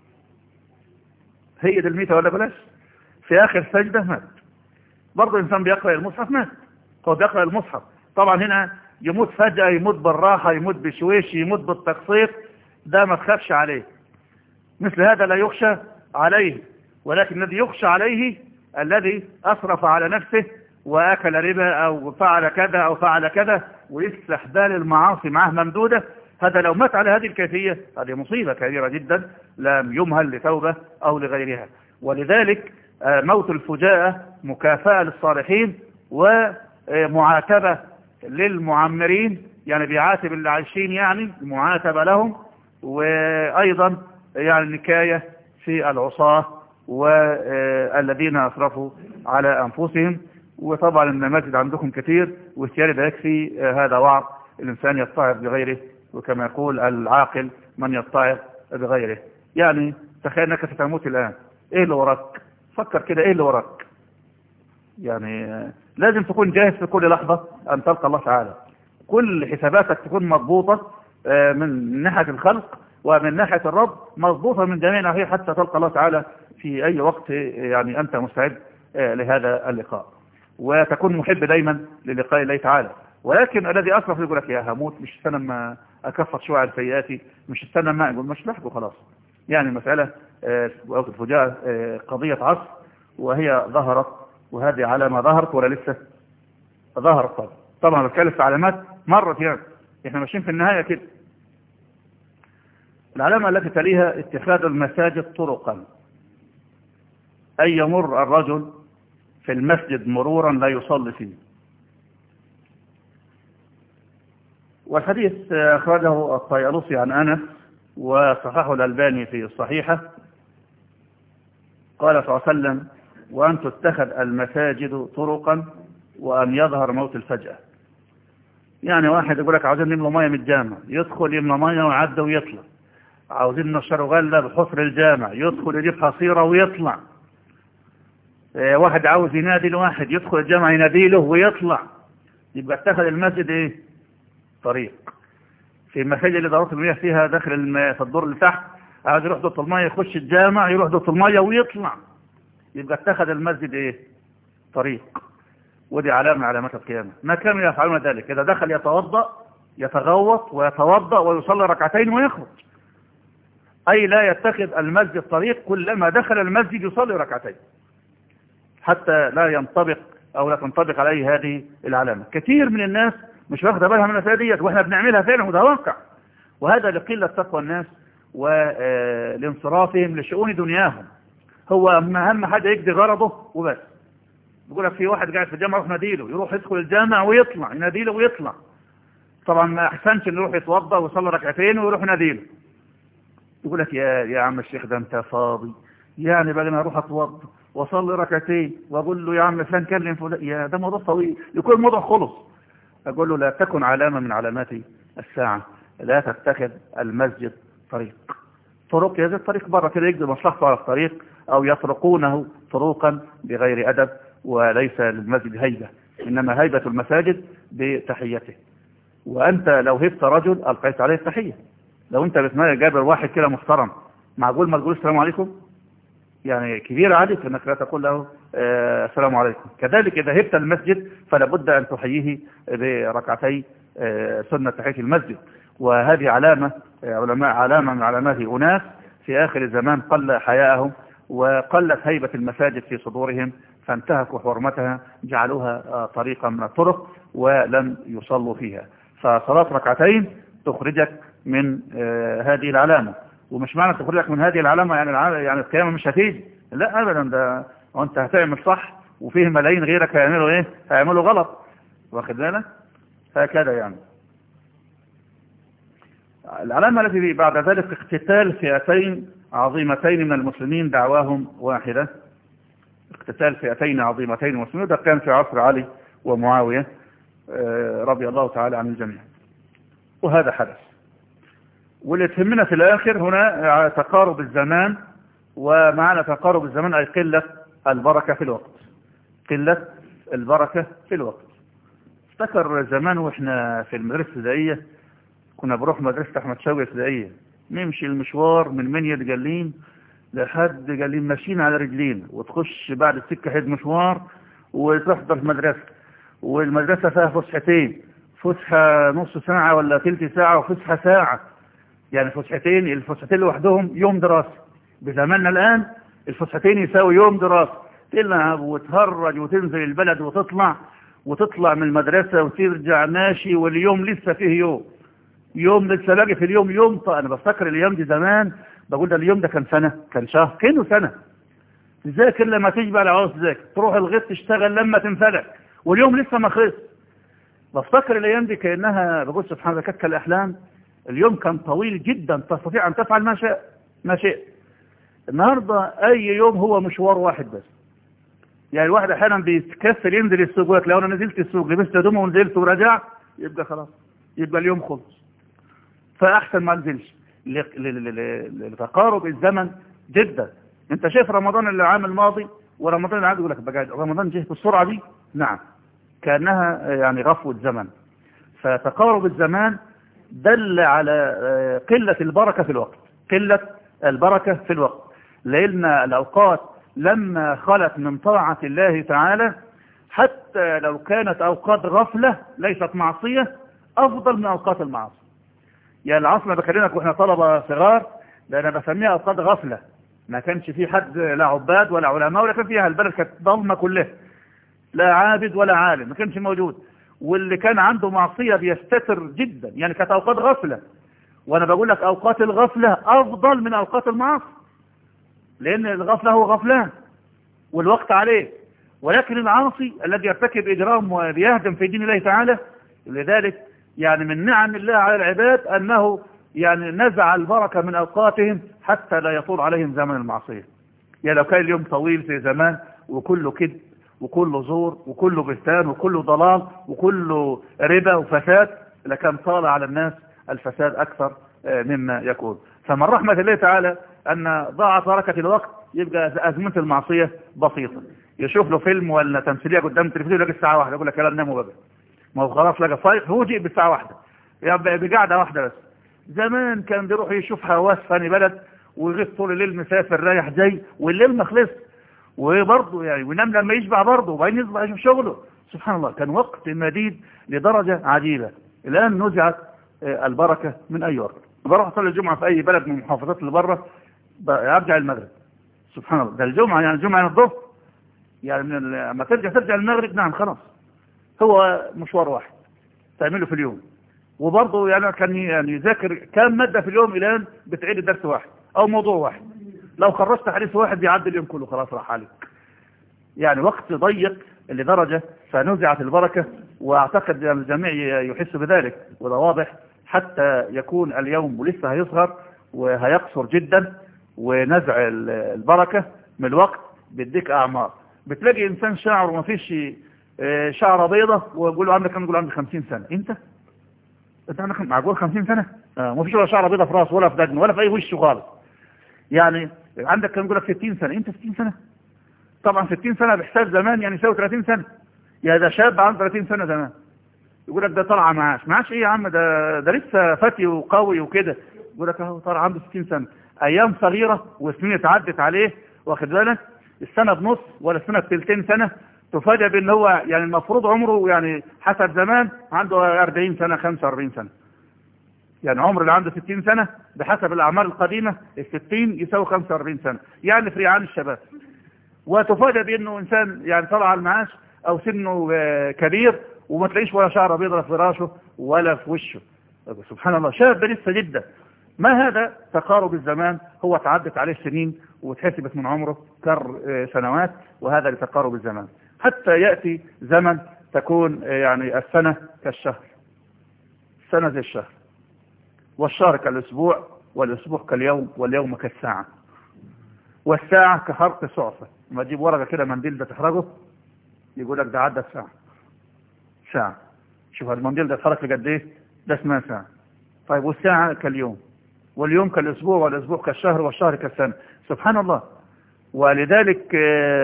هي دي الميتة ولا بلاش في آخر سجدة مات برضه الإنسان بيقرأ المصحف مات هو بيقرأ المصحف طبعا هنا يموت فجأة يموت بالراحة يموت بشويش يموت بالتقسيط ده ما تخافش عليه مثل هذا لا يخشى عليه ولكن الذي يخشى عليه الذي أسرف على نفسه وأكل ربا أو فعل كذا أو فعل كذا ويسلح بال المعاصي معه ممدودة هذا لو مات على هذه الكيفية هذه مصيبة كبيرة جدا لم يمهل لتوبة أو لغيرها ولذلك موت الفجاءة مكافأة للصالحين ومعاتبة للمعمرين يعني بيعاتب اللي عايشين يعني معاتبة لهم وأيضا يعني نكاية في العصاة والذين أسرفوا على أنفسهم وطبعا النماذج عندكم كثير واختياري ده يكفي هذا وعظ الإنسان يتعظ بغيره وكما يقول العاقل من يتعظ بغيره يعني تخيل انك ستموت الآن ايه اللي وراك فكر كده ايه اللي وراك يعني لازم تكون جاهز في كل لحظة ان تلقى الله تعالى كل حساباتك تكون مضبوطة من ناحية الخلق ومن ناحية الرب مضبوطة من جميع ناحية حتى تلقى الله تعالى في اي وقت يعني انت مستعد لهذا اللقاء وتكون محب دايما للقاء الله تعالى ولكن الذي أسرف يقول لك يا هموت مش استنى ما أكفر شوية عن سيئاتي مش استنى ما أقول مش لحقه خلاص يعني المسألة وقت الفجاء قضية عصر وهي ظهرت وهذه علامة ظهرت ولا لسه ظهرت طبعا طبعا بتكلم في علامات مرت يعني احنا ماشيين في النهاية كده العلامة التي تليها اتخاذ المساجد طرقا أن يمر الرجل في المسجد مرورا لا يصلي فيه والحديث أخرجه الطيالوسي عن أنس وصححه الألباني في الصحيحة قال صلى الله عليه وسلم وأن تتخذ المساجد طرقا وأن يظهر موت الفجأة يعني واحد يقول لك عاوزين نملى مية من الجامع يدخل يملى مية ويعدى ويطلع عاوزين نشر غلة بحفر الجامع يدخل يجيب حصيرة ويطلع اه واحد عاوز ينادي لواحد يدخل الجامع ينادي له ويطلع يبقى اتخذ المسجد ايه طريق في المساجد اللي ضرورة المياه فيها داخل في الدور اللي تحت عاوز يروح دوت المية يخش الجامع يروح دوت المية ويطلع يبقى اتخذ المسجد ايه طريق ودي علامة من علامات القيامة ما كانوا يفعلون ذلك إذا دخل يتوضأ يتغوط ويتوضأ ويصلي ركعتين ويخرج أي لا يتخذ المسجد طريق كلما دخل المسجد يصلي ركعتين حتى لا ينطبق أو لا تنطبق عليه هذه العلامة كثير من الناس مش واخده بالها من المسألة ديت واحنا بنعملها فعلا وده واقع وهذا لقلة تقوى الناس ولانصرافهم لشؤون دنياهم هو أهم حاجة يقضي غرضه وبس بيقول لك في واحد قاعد في الجامعة يروح ناديله يروح يدخل الجامع ويطلع يناديله ويطلع طبعا ما احسنش انه يروح يتوضا ويصلي ركعتين ويروح يناديله يقول لك يا يا عم الشيخ ده انت فاضي يعني بعد ما اروح اتوضا واصلي ركعتين واقول له يا عم فلان كلم فلان يا ده موضوع طويل يكون الموضوع خلص اقول له لا تكن علامه من علامات الساعه لا تتخذ المسجد طريق طرق يزيد طريق بره كده يقضي مصلحته على الطريق او يطرقونه طرقا بغير ادب وليس للمسجد هيبه انما هيبه المساجد بتحيته وانت لو هبت رجل القيت عليه التحيه لو انت بتمنى جابر واحد كده محترم معقول ما تقول السلام عليكم يعني كبير عليك انك لا تقول له آه السلام عليكم كذلك اذا هبت المسجد فلا بد ان تحييه بركعتي آه سنة تحية المسجد وهذه علامة علماء علامة من علامات أناس في آخر الزمان قل حياءهم وقلت هيبة المساجد في صدورهم فانتهكوا حرمتها جعلوها طريقا من الطرق ولم يصلوا فيها فصلاة ركعتين تخرجك من هذه العلامة ومش معنى تخرجك من هذه العلامة يعني يعني القيامة مش هتيجي لا أبدا ده وانت هتعمل صح وفيه ملايين غيرك هيعملوا ايه هيعملوا غلط واخد بالك هكذا يعني العلامة التي بعد ذلك اقتتال فئتين عظيمتين من المسلمين دعواهم واحدة اقتتال فئتين عظيمتين من المسلمين ده كان في عصر علي ومعاوية رضي الله تعالى عن الجميع وهذا حدث واللي تهمنا في الآخر هنا تقارب الزمان ومعنى تقارب الزمان أي قلة البركة في الوقت قلة البركة في الوقت افتكر زمان واحنا في المدرسة الابتدائية كنا بروح مدرسة أحمد شوقي ابتدائية نمشي المشوار من منيا لجلين لحد جلين ماشيين على رجلين وتخش بعد السكة حد مشوار وتحضر المدرسة والمدرسة فيها فسحتين فسحة نص ساعة ولا ثلث ساعة وفسحة ساعة يعني فسحتين الفسحتين لوحدهم يوم دراسة بزماننا الآن الفسحتين يساوي يوم دراسة تلعب وتهرج وتنزل البلد وتطلع وتطلع من المدرسة وترجع ماشي واليوم لسه فيه يوم يوم لسه باقي في اليوم يوم طيب انا بفتكر اليوم دي زمان بقول ده اليوم ده كان سنة كان شهر كانه سنة تذاكر لما تشبع لو عاوز تذاكر تروح الغيط تشتغل لما تنفلك واليوم لسه ما خلص بفتكر الايام دي كانها بقول سبحان الله كانت كالاحلام اليوم كان طويل جدا تستطيع ان تفعل ما شاء ما شئت النهارده اي يوم هو مشوار واحد بس يعني الواحد احيانا بيتكسل ينزل السوق يقول لو انا نزلت السوق لبست هدومه ونزلت ورجعت يبقى خلاص يبقى اليوم خلص فاحسن ما انزلش لتقارب الزمن جدا انت شايف رمضان العام الماضي ورمضان العام يقول لك بقى رمضان جه بالسرعه دي نعم كانها يعني غفوه زمن فتقارب الزمان دل على قله البركه في الوقت قله البركه في الوقت لان الاوقات لما خلت من طاعه الله تعالى حتى لو كانت اوقات غفله ليست معصيه افضل من اوقات المعاصي يعني العصر انا بكلمك واحنا طلبة صغار ده انا بسميها اوقات غفلة ما كانش في حد لا عباد ولا علماء ولا كان فيها البلد كانت ضلمة كلها لا عابد ولا عالم ما كانش موجود واللي كان عنده معصية بيستتر جدا يعني كانت اوقات غفلة وانا بقول لك اوقات الغفلة افضل من اوقات المعاصي لان الغفلة هو غفلان والوقت عليه ولكن العاصي الذي يرتكب اجرام ويهدم في دين الله تعالى لذلك يعني من نعم الله على العباد أنه يعني نزع البركة من أوقاتهم حتى لا يطول عليهم زمن المعصية يعني لو كان اليوم طويل في زمان وكله كذب وكله زور وكله بهتان وكله ضلال وكله ربا وفساد لكان طال على الناس الفساد أكثر مما يكون فمن رحمة الله تعالى أن ضاعت بركة الوقت يبقى أزمة المعصية بسيطة يشوف له فيلم ولا تمثيلية قدام التلفزيون يلاقي الساعة واحدة يقول لك يلا ناموا بقى ما هو خلاص لقى فايق هو جيء بالساعة واحدة يبقى بقعدة واحدة بس زمان كان بيروح يشوف هواس فاني بلد ويغيب طول الليل مسافر رايح جاي والليل ما خلص وبرضه يعني وينام لما يشبع برضه وبعدين يصبح يشوف شغله سبحان الله كان وقت مديد لدرجة عجيبة الآن نزعت البركة من أي وقت بروح أصلي الجمعة في أي بلد من المحافظات اللي بره أرجع المغرب سبحان الله ده الجمعة يعني الجمعة يعني الظهر يعني من لما ترجع ترجع المغرب نعم خلاص هو مشوار واحد تعمله في اليوم وبرضه يعني كان يعني يذاكر كام مادة في اليوم الآن بتعيد درس واحد أو موضوع واحد لو خرجت حديث واحد بيعدي اليوم كله خلاص راح عليك يعني وقت ضيق لدرجة فنزعت البركة واعتقد ان الجميع يحس بذلك وده واضح حتى يكون اليوم ولسه هيصغر وهيقصر جدا ونزع البركة من الوقت بيديك اعمار بتلاقي انسان شعره ما فيش شعره بيضة ويقول له عندك كم يقول عندي 50 سنة انت انت عندك معقول 50 سنة آه ما فيش ولا شعره بيضة في راسه ولا في دقنه ولا في اي وشه خالص يعني عندك كم يقول لك 60 سنة انت 60 سنة طبعا 60 سنة بحساب زمان يعني يساوي 30 سنة يا ده شاب عنده 30 سنة زمان يقول لك ده طلع معاش معاش ايه يا عم ده ده لسه فتي وقوي وكده يقول لك اهو طلع عنده 60 سنة ايام صغيرة وسنين اتعدت عليه واخد بالك السنة بنص ولا السنة بثلثين سنة تفاجئ بان هو يعني المفروض عمره يعني حسب زمان عنده 40 سنة 45 سنة يعني عمر اللي عنده 60 سنة بحسب الاعمار القديمة ال 60 يساوي 45 سنة يعني في ريعان الشباب وتفاجئ بانه انسان يعني طلع على المعاش او سنه كبير وما تلاقيش ولا شعر بيضرب في راشه ولا في وشه سبحان الله شاب لسه جدا ما هذا تقارب الزمان هو تعدت عليه سنين وتحسبت من عمره كر سنوات وهذا لتقارب الزمان حتى يأتي زمن تكون يعني السنة كالشهر السنة زي الشهر والشهر كالأسبوع والأسبوع كاليوم واليوم كالساعة والساعة كحرق صعفة ما تجيب ورقة كده منديل ده تحرقه يقول لك ده عدى ساعة ساعة شوف المنديل ده اتحرك لقد ايه ده اسمها ساعة طيب والساعة كاليوم واليوم كالاسبوع والاسبوع كالشهر والشهر كالسنة سبحان الله ولذلك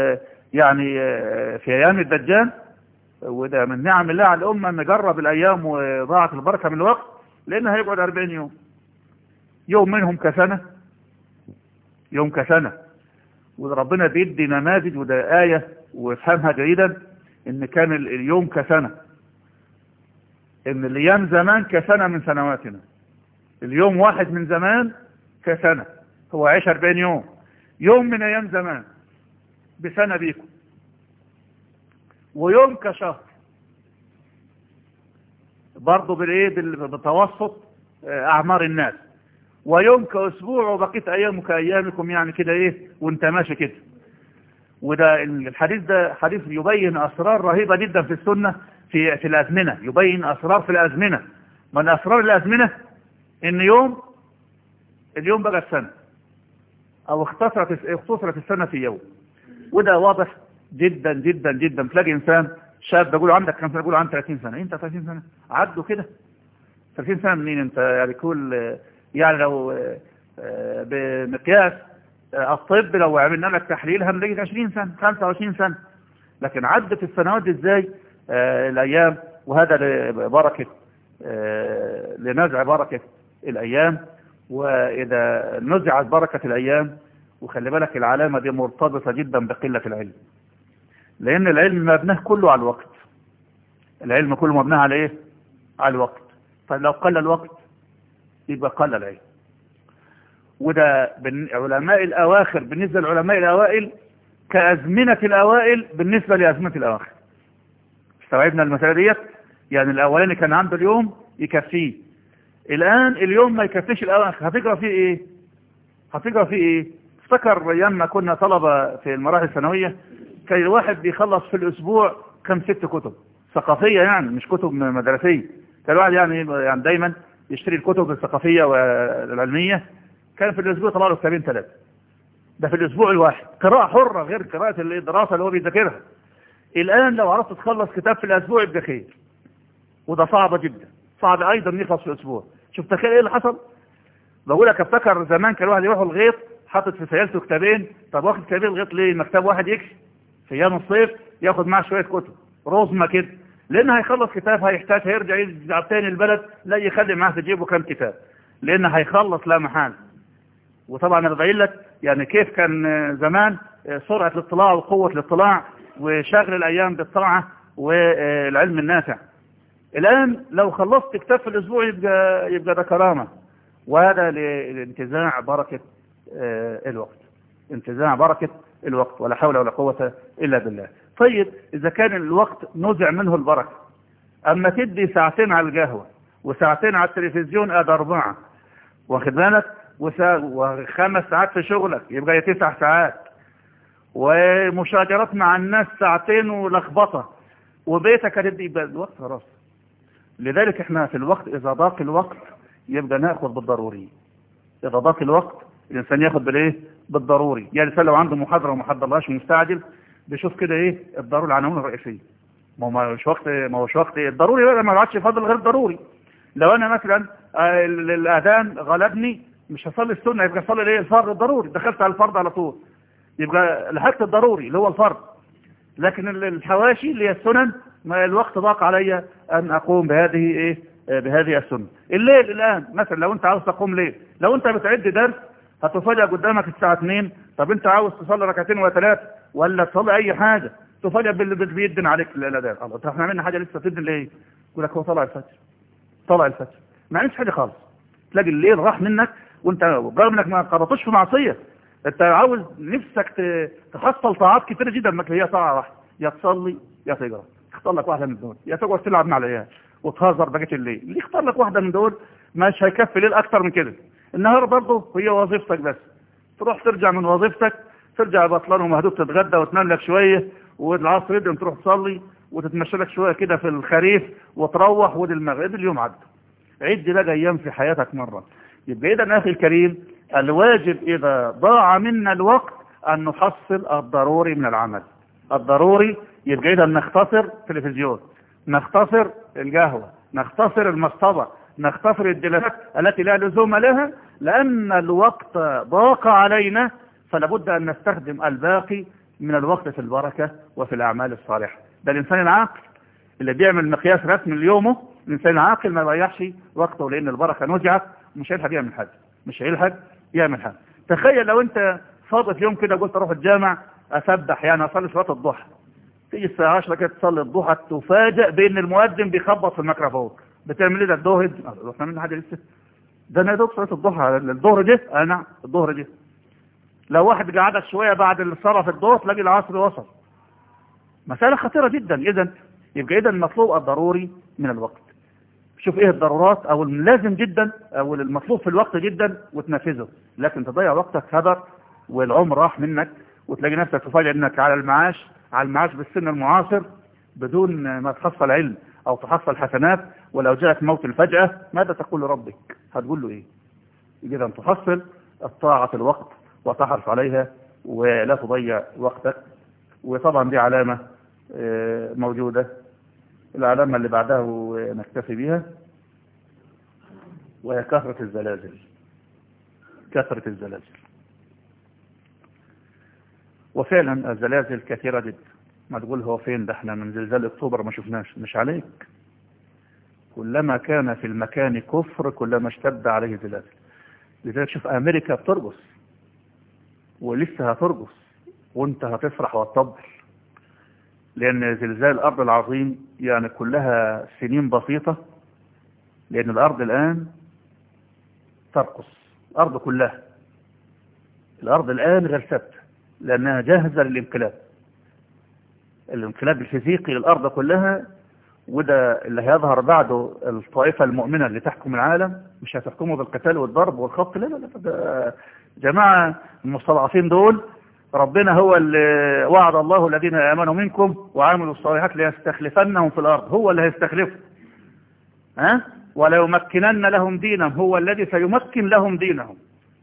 يعني في ايام الدجال وده من نعم الله على الامة ان جرب الايام وضاعت البركة من الوقت لانه هيقعد 40 يوم يوم منهم كسنة يوم كسنة وربنا بيدي نماذج وده آية وافهمها جيدا ان كان اليوم كسنة ان الايام زمان كسنة من سنواتنا اليوم واحد من زمان كسنة هو عيش 40 يوم يوم من ايام زمان بسنة بيكم ويوم كشهر برضه بالايه بتوسط اعمار الناس ويوم كاسبوع وبقيت ايامه كايامكم يعني كده ايه وانت ماشي كده وده الحديث ده حديث يبين اسرار رهيبة جدا في السنة في في الازمنة يبين اسرار في الازمنة من اسرار الازمنة ان يوم اليوم بقى السنة او اختصرت اختصرت السنة في يوم وده واضح جدا جدا جدا تلاقي انسان شاب بقول عندك كم سنة بقول عندك 30 سنة انت 30 سنة عدوا كده 30 سنة منين انت يعني كل يعني لو بمقياس الطب لو عملنا لك تحليل هنلاقي 20 سنة 25 سنة لكن عدت السنوات دي ازاي الايام وهذا لبركة لنزع بركة الايام واذا نزعت بركة الايام وخلي بالك العلامة دي مرتبطة جدا بقلة العلم لان العلم مبناه كله على الوقت العلم كله مبناه على ايه على الوقت طيب لو قل الوقت يبقى قل العلم وده علماء الأواخر بالنسبة للعلماء الأوائل كأزمنة الأوائل بالنسبة لأزمنة الأواخر استوعبنا المسألة ديت يعني الأولاني كان عنده اليوم يكفيه الآن اليوم ما يكفيش الأواخر هتقرأ فيه إيه هتقرأ فيه إيه افتكر أيام ما كنا طلبة في المراحل الثانوية كان الواحد بيخلص في الأسبوع كم ست كتب ثقافية يعني مش كتب مدرسية كان الواحد يعني يعني دايما يشتري الكتب الثقافية والعلمية كان في الأسبوع طلع له كتابين ثلاثة ده في الأسبوع الواحد قراءة حرة غير قراءة الدراسة اللي هو بيذاكرها الآن لو عرفت تخلص كتاب في الأسبوع يبقى خير وده صعب جدا صعب أيضا يخلص في الأسبوع شوف تخيل إيه اللي حصل بقول لك افتكر زمان كان الواحد يروح الغيط حاطط في سيالته كتابين طب واخد كتابين الغيط ليه مكتب واحد يكفي في أيام الصيف ياخد معاه شوية كتب رزمة كده لأن هيخلص كتاب هيحتاج هيرجع يرجع تاني البلد لا يخلي معاه تجيبه كام كتاب لأن هيخلص لا محال وطبعا انا ببين لك يعني كيف كان زمان سرعة الاطلاع وقوة الاطلاع وشغل الايام بالطاعة والعلم النافع الآن لو خلصت كتاب في الأسبوع يبقى, يبقى ده كرامة وهذا لانتزاع بركة الوقت انتزاع بركة الوقت ولا حول ولا قوة إلا بالله طيب إذا كان الوقت نزع منه البركة أما تدي ساعتين على القهوة وساعتين على التلفزيون أدى أربعة واخد بالك وخمس ساعات في شغلك يبقى تسع ساعات ومشاجرات مع الناس ساعتين ولخبطة وبيتك هتدي يبقى الوقت خلاص لذلك احنا في الوقت إذا ضاق الوقت يبقى ناخذ بالضروري إذا ضاق الوقت الإنسان ياخذ بالإيه بالضروري يعني الإنسان لو عنده محاضرة وما حضرهاش ومستعجل بيشوف كده إيه الضروري العناوين الرئيسية ما هو مش وقت ما هوش وقت الضروري بقى ما عادش فاضل غير الضروري لو أنا مثلا الأذان غلبني مش هصلي السنة يبقى اصلي الايه الفرض الضروري دخلت على الفرض على طول يبقى لحقت الضروري اللي هو الفرض لكن الحواشي اللي هي السنن ما الوقت ضاق علي أن أقوم بهذه إيه بهذه السنة الليل الآن مثلا لو أنت عاوز تقوم ليل لو أنت بتعد درس هتفاجئ قدامك الساعة 2 طب أنت عاوز تصلي ركعتين ولا ثلاث ولا تصلي أي حاجة تفاجئ باللي بيدن عليك الأذان الله طب احنا عملنا حاجة لسه تدن ليه يقول لك هو طلع الفجر طلع الفجر ما عملتش حاجة خالص تلاقي الليل راح منك وانت رغم انك ما قرطتش في معصية انت عاوز نفسك تحصل طاعات كتير جدا ما هي طاعة واحدة يا تصلي يا تقرا اختار لك واحدة من دول يا تقعد تلعب مع العيال وتهزر بقية الليل اللي يختار لك واحدة من دول مش هيكفي ليل اكتر من كده النهار برضه هي وظيفتك بس تروح ترجع من وظيفتك ترجع بطلان ومهدوب تتغدى وتنام لك شوية والعصر يدن تروح تصلي وتتمشى لك شوية كده في الخريف وتروح ودي المغرب اليوم عدى عد بقى ايام في حياتك مرة يبقى اذا اخي الكريم الواجب اذا ضاع منا الوقت ان نحصل الضروري من العمل الضروري يبقى اذا نختصر تلفزيون نختصر القهوة نختصر المصطبة نختصر الجلسات التي لا لزوم لها لان الوقت ضاق علينا فلابد ان نستخدم الباقي من الوقت في البركة وفي الاعمال الصالحة ده الانسان العاقل اللي بيعمل مقياس رسمي ليومه الانسان العاقل ما يضيعش وقته لان البركة نزعت مش هيلحق يعمل حاجة مش هيلحق يعمل حاجة تخيل لو انت فاضي في يوم كده قلت اروح الجامع اسبح يعني اصلي صلاه الضحى تيجي الساعه 10 كده تصلي الضحى تفاجئ بان المؤذن بيخبط في الميكروفون بتعمل ايه ده الظهر احنا عملنا حاجه لسه ده انا دوب صلاه الضحى الظهر جه اه نعم الظهر جه لو واحد قعدك شويه بعد الصلاه في الظهر تلاقي العصر وصل مساله خطيره جدا اذا يبقى اذا المطلوب الضروري من الوقت شوف ايه الضرورات او اللازم جدا او المطلوب في الوقت جدا وتنفذه لكن تضيع وقتك هدر والعمر راح منك وتلاقي نفسك تفاجئ انك على المعاش على المعاش بالسن المعاصر بدون ما تحصل علم او تحصل حسنات ولو جاءك موت الفجأة ماذا تقول لربك هتقول له ايه اذا تحصل الطاعة في الوقت وتحرص عليها ولا تضيع وقتك وطبعا دي علامة موجودة العلامة اللي بعدها نكتفي بها وهي كثرة الزلازل كثرة الزلازل وفعلا الزلازل كثيرة جدا ما تقول هو فين ده احنا من زلزال اكتوبر ما شفناش مش عليك كلما كان في المكان كفر كلما اشتد عليه زلازل لذلك شوف امريكا بترقص ولسه هترقص وانت هتفرح وتطبل لان زلزال الارض العظيم يعني كلها سنين بسيطة لان الارض الان ترقص الارض كلها الارض الان غير ثابته لأنها جاهزة للانقلاب الانقلاب الفيزيقي للأرض كلها وده اللي هيظهر بعده الطائفة المؤمنة اللي تحكم العالم مش هتحكمه بالقتال والضرب والخط لا لا لا جماعة المستضعفين دول ربنا هو اللي وعد الله الذين آمنوا منكم وعملوا الصالحات ليستخلفنهم في الأرض هو اللي هيستخلفهم ها ولا يمكنن لهم دينهم هو الذي سيمكن لهم دينهم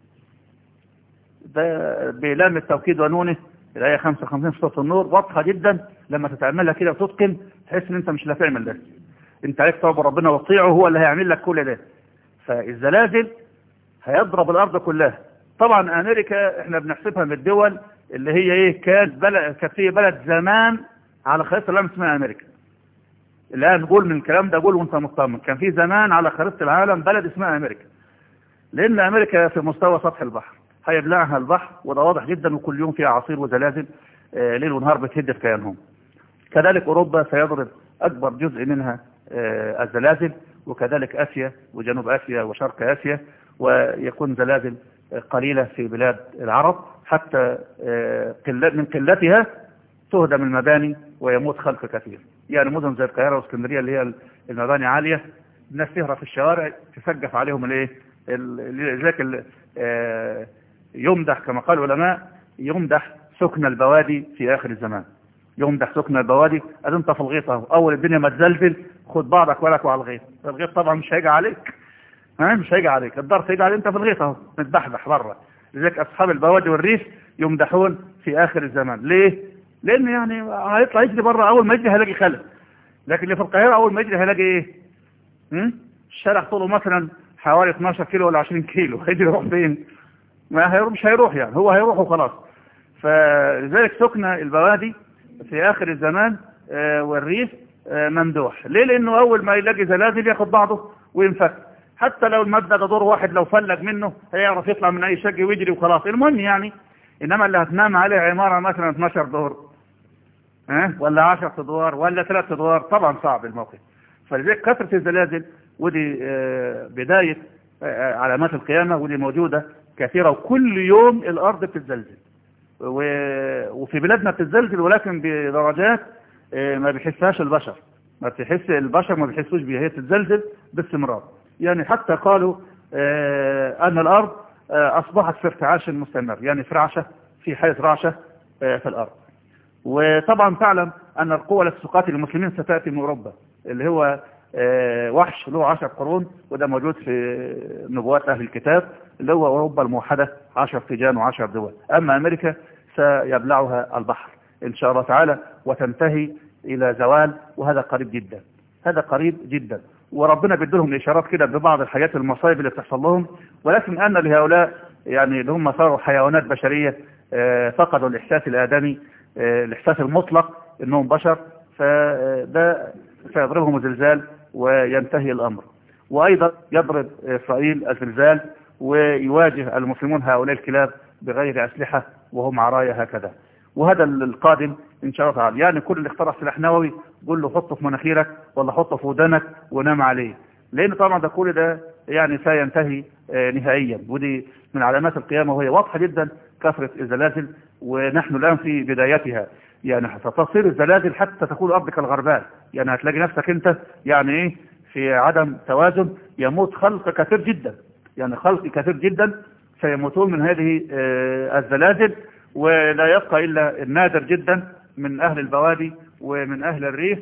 ده بلام التوكيد ونونه الآية 55 في سورة النور واضحة جدا لما تتعملها كده وتتقن تحس ان انت مش لا تعمل ده انت عليك توب ربنا وطيعه هو اللي هيعمل لك كل ده فالزلازل هيضرب الارض كلها طبعا امريكا احنا بنحسبها من الدول اللي هي ايه كانت بلد كانت هي بلد زمان على خريطه العالم اسمها امريكا الان قول من الكلام ده قول وانت مطمن كان في زمان على خريطه العالم بلد اسمها امريكا لان امريكا في مستوى سطح البحر هيبلعها البحر وده واضح جدا وكل يوم فيها عصير وزلازل آه ليل ونهار بتهد في كيانهم كذلك أوروبا سيضرب أكبر جزء منها الزلازل وكذلك آسيا وجنوب آسيا وشرق آسيا ويكون زلازل قليلة في بلاد العرب حتى من قلتها تهدم المباني ويموت خلق كثير يعني مدن زي القاهرة واسكندرية اللي هي المباني عالية الناس تهرب في الشوارع تسقف عليهم الايه لذلك يمدح كما قال العلماء يمدح سكن البوادي في آخر الزمان يمدح سكن البوادي قال انت في الغيط اهو اول الدنيا ما تزلزل خد بعضك ولك وعلى الغيط الغيط طبعا مش هيجي عليك ها مش هيجي عليك الدار هيجي عليك انت في الغيط اهو متبحبح بره لذلك اصحاب البوادي والريف يمدحون في اخر الزمان ليه لان يعني هيطلع يجري بره اول ما يجري هيلاقي خلل لكن اللي في القاهره اول ما يجري هيلاقي ايه هم؟ الشارع طوله مثلا حوالي 12 كيلو ولا 20 كيلو هيجري يروح فين ما هيروح مش هيروح يعني هو هيروح وخلاص فلذلك سكن البوادي في اخر الزمان آه والريف آه ممدوح ليه لانه اول ما يلاقي زلازل ياخد بعضه وينفك حتى لو المبنى ده دور واحد لو فلق منه هيعرف يطلع من اي شقه ويجري وخلاص المهم يعني انما اللي هتنام عليه عماره مثلا 12 دور ها أه؟ ولا 10 ادوار ولا 3 ادوار طبعا صعب الموقف فلذلك كثره الزلازل ودي آه بدايه علامات القيامه ودي موجوده كثيره وكل يوم الارض بتتزلزل وفي بلادنا بتتزلزل ولكن بدرجات ما بيحسهاش البشر ما بتحس البشر ما بيحسوش بيها هي بتتزلزل باستمرار يعني حتى قالوا ان الارض اصبحت في ارتعاش مستمر يعني في رعشه في حاله رعشه في الارض وطبعا تعلم ان القوة التي تقاتل المسلمين ستاتي من اوروبا اللي هو وحش له 10 قرون وده موجود في نبوات اهل الكتاب اللي هو اوروبا الموحده 10 تيجان و10 دول اما امريكا سيبلعها البحر ان شاء الله تعالى وتنتهي الى زوال وهذا قريب جدا هذا قريب جدا وربنا بيدلهم اشارات كده ببعض الحاجات المصايب اللي بتحصل لهم ولكن ان لهؤلاء يعني اللي هم صاروا حيوانات بشريه فقدوا الاحساس الادمي الاحساس المطلق انهم بشر فده سيضربهم زلزال وينتهي الامر وايضا يضرب اسرائيل الزلزال ويواجه المسلمون هؤلاء الكلاب بغير اسلحه وهم عرايا هكذا وهذا القادم ان شاء الله تعالى يعني كل اللي اخترع سلاح نووي قول له حطه في مناخيرك ولا حطه في ودنك ونام عليه لان طبعا ده كل ده يعني سينتهي نهائيا ودي من علامات القيامه وهي واضحه جدا كثره الزلازل ونحن الان في بدايتها يعني ستصير الزلازل حتى تكون الارض كالغربال يعني هتلاقي نفسك انت يعني ايه في عدم توازن يموت خلق كثير جدا يعني خلق كثير جدا سيموتون من هذه الزلازل ولا يبقى الا النادر جدا من اهل البوادي ومن اهل الريف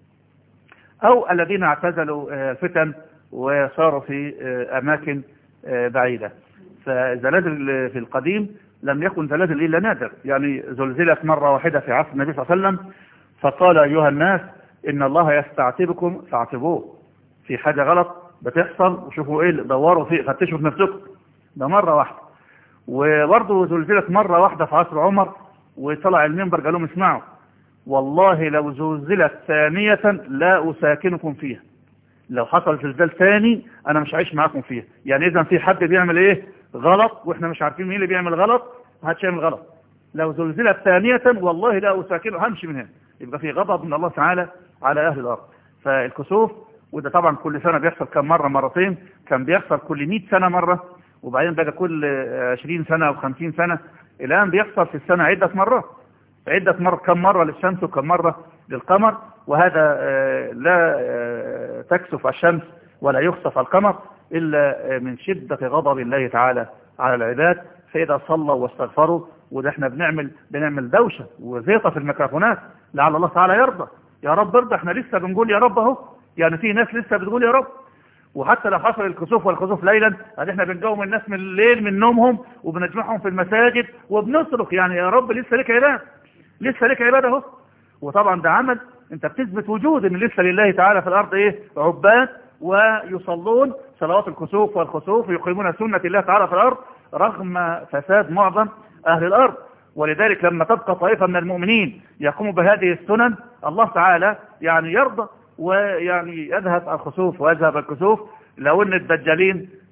او الذين اعتزلوا الفتن وصاروا في اماكن بعيدة فالزلازل في القديم لم يكن زلازل الا نادر يعني زلزلت مرة واحدة في عصر النبي صلى الله عليه وسلم فقال ايها الناس ان الله يستعتبكم فاعتبوه في حاجة غلط بتحصل وشوفوا ايه دوروا فيه فتشوا في نفسكم ده مرة واحدة وبرضه زلزلت مرة واحدة في عصر عمر وطلع المنبر قال لهم اسمعوا والله لو زلزلت ثانية لا أساكنكم فيها لو حصل زلزال ثاني أنا مش عايش معاكم فيها يعني إذا في حد بيعمل إيه غلط وإحنا مش عارفين مين اللي بيعمل غلط محدش يعمل غلط لو زلزلت ثانية والله لا أساكنه همشي من هنا يبقى في غضب من الله تعالى على أهل الأرض فالكسوف وده طبعا كل سنة بيحصل كم مرة مرتين كان بيحصل كل 100 سنة مرة وبعدين بقى كل 20 سنة أو 50 سنة الآن بيحصل في السنة عدة مرات عدة مرة كم مرة للشمس وكم مرة للقمر وهذا لا تكسف الشمس ولا يخسف القمر إلا من شدة غضب الله تعالى على العباد فإذا صلوا واستغفروا وده احنا بنعمل بنعمل دوشة وزيطة في الميكروفونات لعل الله تعالى يرضى يا رب ارضى احنا لسه بنقول يا رب اهو يعني في ناس لسه بتقول يا رب وحتى لو حصل الكسوف والخسوف ليلا يعني احنا بنقوم الناس من الليل من نومهم وبنجمعهم في المساجد وبنصرخ يعني يا رب لسه لك عباد لسه لك عباد اهو وطبعا ده عمل انت بتثبت وجود ان لسه لله تعالى في الارض ايه عباد ويصلون صلوات الكسوف والخسوف ويقيمون سنة الله تعالى في الارض رغم فساد معظم اهل الارض ولذلك لما تبقى طائفة من المؤمنين يقوموا بهذه السنن الله تعالى يعني يرضى ويعني يذهب الخسوف ويذهب الكسوف لو ان الدجالين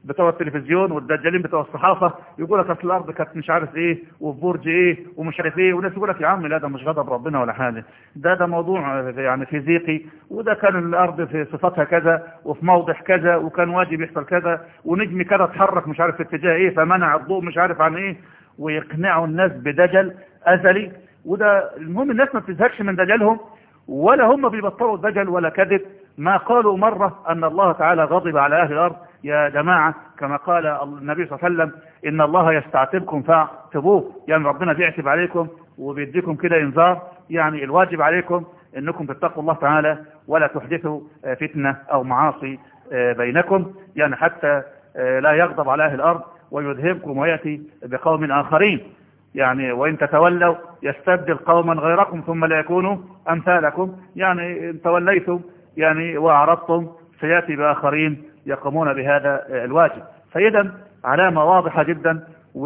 بتوع التلفزيون والدجالين بتوع الصحافة يقول لك اصل الارض كانت مش عارف ايه وفي برج ايه ومش عارف ايه وناس يقول لك يا عم لا ده مش غضب ربنا ولا حاجة ده ده موضوع يعني فيزيقي وده كان الارض في صفاتها كذا وفي موضع كذا وكان واجب يحصل كذا ونجم كذا اتحرك مش عارف في اتجاه ايه فمنع الضوء مش عارف عن ايه ويقنعوا الناس بدجل ازلي وده المهم الناس ما بتزهقش من دجلهم ولا هم بيبطلوا دجل ولا كذب ما قالوا مرة أن الله تعالى غضب على أهل الأرض يا جماعة كما قال النبي صلى الله عليه وسلم إن الله يستعتبكم فاعتبوه يعني ربنا بيعتب عليكم وبيديكم كده إنذار يعني الواجب عليكم أنكم تتقوا الله تعالى ولا تحدثوا فتنة أو معاصي بينكم يعني حتى لا يغضب على أهل الأرض ويذهبكم ويأتي بقوم آخرين يعني وإن تتولوا يستبدل قوما غيركم ثم لا يكونوا أمثالكم يعني إن توليتم يعني وأعرضتم سيأتي بآخرين يقومون بهذا الواجب فإذا علامة واضحة جدا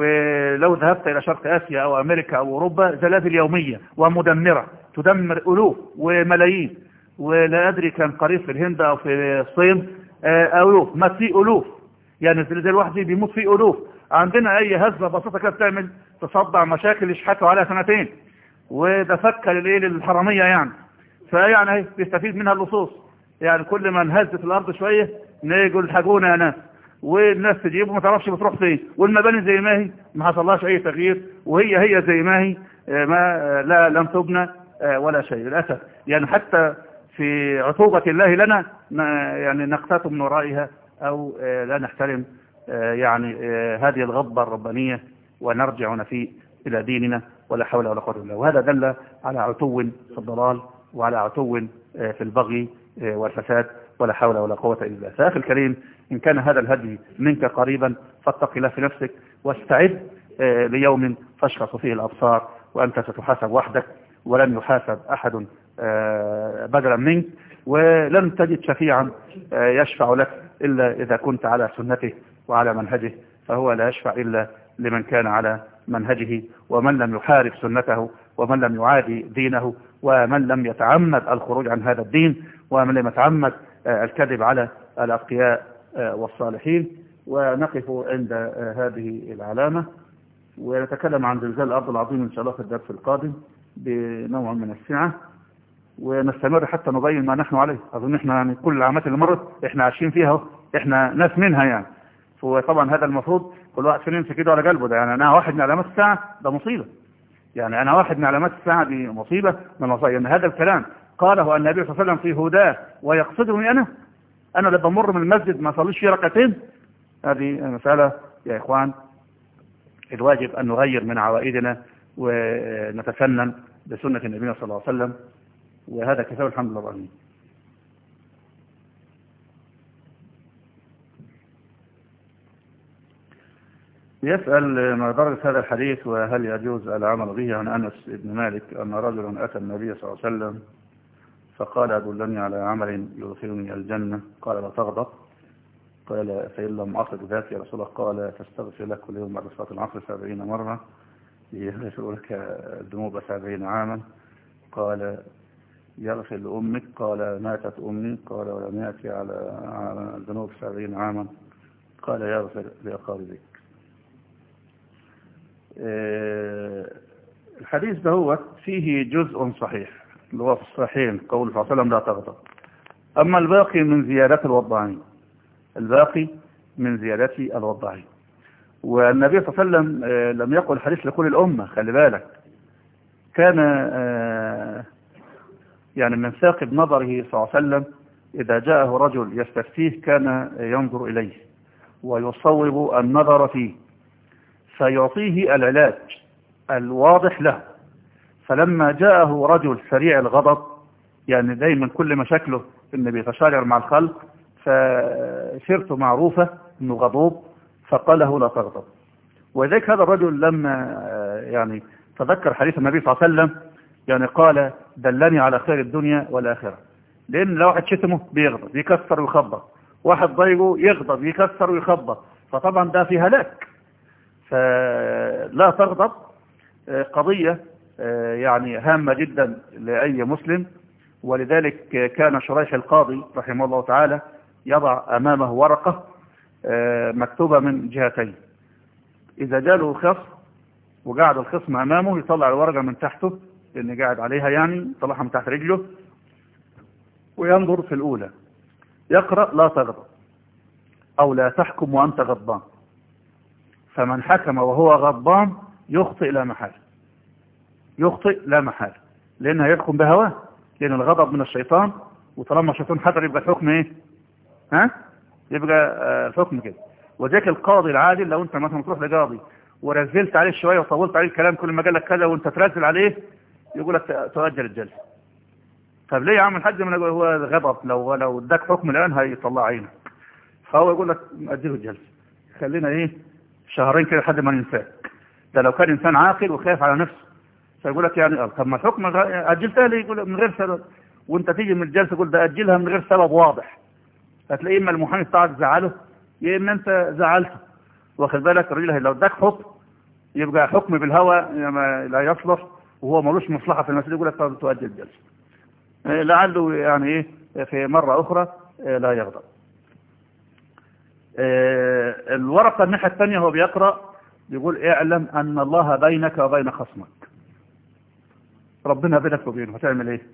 ولو ذهبت إلى شرق آسيا أو أمريكا أو أوروبا زلازل يومية ومدمرة تدمر ألوف وملايين ولا أدري كان قريب في الهند أو في الصين ألوف ما في ألوف يعني الزلزال واحد بيموت فيه ألوف عندنا أي هزة بسيطة كده بتعمل تصدع مشاكل يشحتوا عليها سنتين وده فك للايه للحرامية يعني فيعني بيستفيد منها اللصوص يعني كل ما انهزت الارض شوية نيجوا الحقونا يا ناس والناس تجيب وما تعرفش بتروح فين والمباني زي ما هي ما حصلهاش اي تغيير وهي هي زي ما هي ما لا لم تبنى ولا شيء للاسف يعني حتى في عطوبة الله لنا يعني نقتات من ورائها او لا نحترم يعني هذه الغضبة الربانية ونرجع نفي إلى ديننا ولا حول ولا قوة إلا بالله وهذا دل على عتو في الضلال وعلى عتو في البغي والفساد ولا حول ولا قوة إلا بالله فأخي الكريم إن كان هذا الهدي منك قريبا فاتق الله في نفسك واستعد ليوم تشخص فيه الأبصار وأنت ستحاسب وحدك ولن يحاسب أحد بدلا منك ولن تجد شفيعا يشفع لك إلا إذا كنت على سنته وعلى منهجه فهو لا يشفع إلا لمن كان على منهجه ومن لم يحارب سنته ومن لم يعادي دينه ومن لم يتعمد الخروج عن هذا الدين ومن لم يتعمد الكذب على الأتقياء والصالحين ونقف عند هذه العلامة ونتكلم عن زلزال الأرض العظيم إن شاء الله في الدرس القادم بنوع من السعة ونستمر حتى نبين ما نحن عليه أظن إحنا يعني كل العامات اللي مرت إحنا عايشين فيها إحنا ناس منها يعني وطبعا هذا المفروض كل واحد فينا يمسك ايده على قلبه ده يعني انا واحد من علامات الساعه ده مصيبه يعني انا واحد من علامات الساعه دي مصيبه من المصايب ان هذا الكلام قاله النبي صلى الله عليه وسلم في هداه ويقصدني انا انا اللي بمر من المسجد ما صليش فيه ركعتين هذه مساله يا اخوان الواجب ان نغير من عوائدنا ونتفنن بسنه النبي صلى الله عليه وسلم وهذا كتاب الحمد لله العالمين يسأل ما درس هذا الحديث وهل يجوز العمل به عن أنس بن مالك أن رجل أتى النبي صلى الله عليه وسلم فقال أدلني على عمل يدخلني الجنة قال لا تغضب قال فإن لم أصل ذات يا رسول الله قال تستغفر لك كل يوم بعد صلاة العصر سبعين مرة يغفر لك الذنوب سبعين عاما قال يغفر لأمك قال ماتت أمي قال ولم يأتي على الذنوب سبعين عاما قال يغفر لأقاربك الحديث ده هو فيه جزء صحيح اللي هو في الصحيحين قول صلى الله عليه وسلم لا تغضب أما الباقي من زيادات الوضعين الباقي من زيادات الوضعين والنبي صلى الله عليه وسلم لم يقل الحديث لكل الأمة خلي بالك كان يعني من ثاقب نظره صلى الله عليه وسلم إذا جاءه رجل يستفتيه كان ينظر إليه ويصوب النظر فيه فيعطيه العلاج الواضح له فلما جاءه رجل سريع الغضب يعني دايما كل مشاكله انه بيتشاجر مع الخلق فسيرته معروفة انه غضوب فقال له لا تغضب وذلك هذا الرجل لما يعني تذكر حديث النبي صلى الله عليه وسلم يعني قال دلني على خير الدنيا والآخرة لأن لو واحد شتمه بيغضب يكسر ويخبط واحد ضايقه يغضب يكسر ويخبط فطبعا ده في هلاك فلا تغضب قضية يعني هامة جدا لأي مسلم ولذلك كان شريح القاضي رحمه الله تعالى يضع أمامه ورقة آه، مكتوبة من جهتين إذا جاله خصم وقعد الخصم أمامه يطلع الورقة من تحته لأن قاعد عليها يعني يطلعها من تحت رجله وينظر في الأولى يقرأ لا تغضب أو لا تحكم وأنت غضبان فمن حكم وهو غضبان يخطئ لا محال يخطئ لا محال لأنه يحكم بهواه لأن الغضب من الشيطان وطالما الشيطان حضر يبقى الحكم إيه ها يبقى آه، الحكم كده وذاك القاضي العادل لو انت مثلا تروح لقاضي ورزلت عليه شوية وطولت عليه الكلام كل ما قال لك كذا وانت ترزل عليه يقول لك تؤجل الجلسة طب ليه يا عم الحاج من هو غضب لو لو اداك حكم الان هيطلع عينه فهو يقول لك اجله الجلسة خلينا ايه شهرين كده لحد ما ننساه ده لو كان انسان عاقل وخايف على نفسه فيقول لك يعني اه طب ما الحكم غ- اجلتها ليه يقول من غير سبب وانت تيجي من الجلسه تقول ده اجلها من غير سبب واضح هتلاقي اما المحامي بتاعك زعله يا اما انت زعلته واخد بالك الراجل لو اداك حكم يبقى حكم بالهوى ما لا يصلح وهو ملوش مصلحه في المسألة يقول لك طب تؤجل الجلسه آه، لعله يعني ايه في مره اخرى آه، لا يغضب آه، الورقه الناحيه الثانيه هو بيقرا بيقول اعلم ان الله بينك وبين خصمك ربنا بينك وبينه هتعمل ايه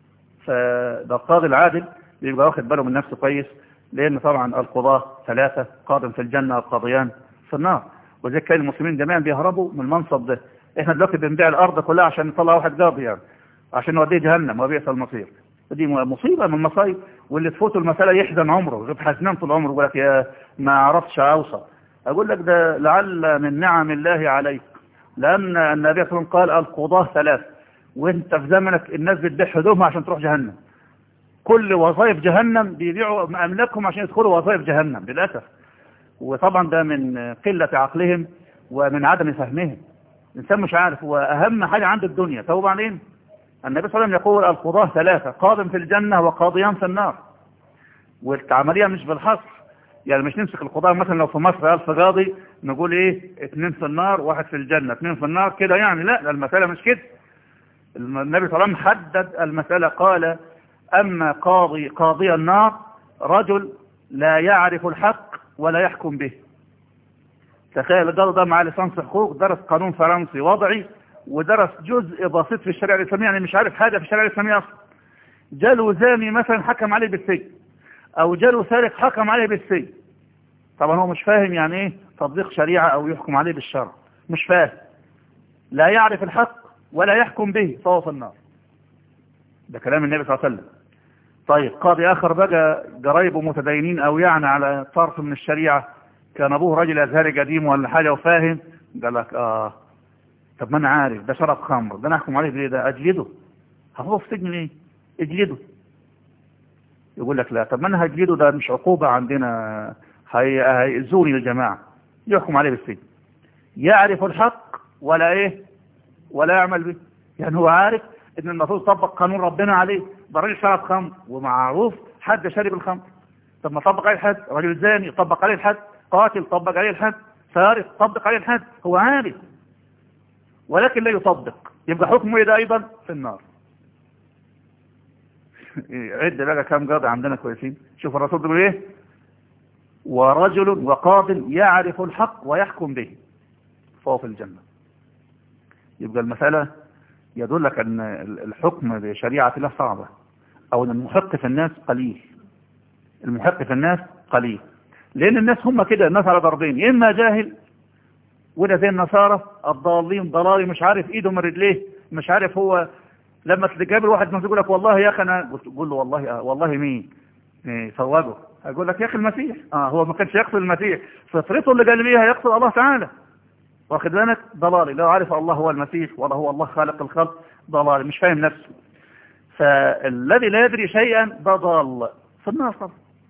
فده القاضي العادل بيبقى واخد باله من نفسه كويس لان طبعا القضاة ثلاثة قاض في الجنة وقاضيان في النار وزي كان المسلمين جميعا بيهربوا من المنصب ده احنا دلوقتي بنبيع الارض كلها عشان نطلع واحد قاضي يعني عشان نوديه جهنم وبئس المصير دي مصيبة من المصايب واللي تفوته المسألة يحزن عمره يغيب حزنان طول عمره يقول لك يا ما عرفتش اوصل اقول لك ده لعل من نعم الله عليك لان النبي صلى الله عليه وسلم قال القضاة ثلاث وانت في زمنك الناس بتبيع هدومها عشان تروح جهنم كل وظائف جهنم بيبيعوا املاكهم عشان يدخلوا وظائف جهنم للاسف وطبعا ده من قلة عقلهم ومن عدم فهمهم الانسان مش عارف واهم حاجة عند الدنيا طب وبعدين النبي صلى الله عليه وسلم يقول القضاة ثلاثة قاض في الجنة وقاضيان في النار والعملية مش بالحصر يعني مش نمسك القضاء مثلا لو في مصر ألف قاضي نقول ايه اتنين في النار واحد في الجنة اتنين في النار كده يعني لا ده المسألة مش كده النبي صلى الله عليه وسلم حدد المسألة قال أما قاضي قاضي النار رجل لا يعرف الحق ولا يحكم به تخيل ده ده مع لسانس حقوق درس قانون فرنسي وضعي ودرس جزء بسيط في الشريعة الإسلامية يعني مش عارف حاجة في الشريعة الإسلامية أصلا جاله زاني مثلا حكم عليه بالسجن أو جاله سارق حكم عليه بالسجن طبعا هو مش فاهم يعني ايه تطبيق شريعة أو يحكم عليه بالشرع مش فاهم لا يعرف الحق ولا يحكم به فهو في النار ده كلام النبي صلى الله عليه وسلم طيب قاضي آخر بقى قرايبه متدينين أو يعني على طرف من الشريعة كان أبوه راجل أزهري قديم ولا حاجة وفاهم قال لك آه طب ما أنا عارف ده شرب خمر ده أنا أحكم عليه ليه ده أجلده هو في سجن ليه اجلده يقول لك لا طب ما أنا هجلده ده مش عقوبة عندنا هي- هيأذوني الجماعة يحكم عليه بالسجن يعرف الحق ولا إيه ولا يعمل به يعني هو عارف ان المفروض يطبق قانون ربنا عليه ده راجل شرب خمر ومعروف حد شرب الخمر طب ما طبق عليه الحد راجل زاني يطبق عليه الحد قاتل طبق عليه الحد سارق طبق عليه الحد هو عارف ولكن لا يطبق يبقى حكمه ايه ده ايضا في النار عد بقى كام قاضي عندنا كويسين شوف الرسول بيقول ايه ورجل وقاض يعرف الحق ويحكم به فهو في الجنة يبقى المسألة يدلك أن الحكم بشريعة الله صعبة أو أن المحق في الناس قليل المحق في الناس قليل لأن الناس هم كده الناس على ضربين إما جاهل وده زي النصارى الضالين ضلالي مش عارف ايده من رجليه مش عارف هو لما تقابل واحد ما يقول لك والله يا اخي انا تقول له والله آه والله مين إيه صوابه اقول لك يا اخي المسيح اه هو ما كانش يقصد المسيح فطرته اللي قال بيها يقصد الله تعالى واخد بالك ضلالي لو عارف الله هو المسيح ولا هو الله خالق الخلق ضلالي مش فاهم نفسه فالذي لا يدري شيئا ده ضال في النار طبعا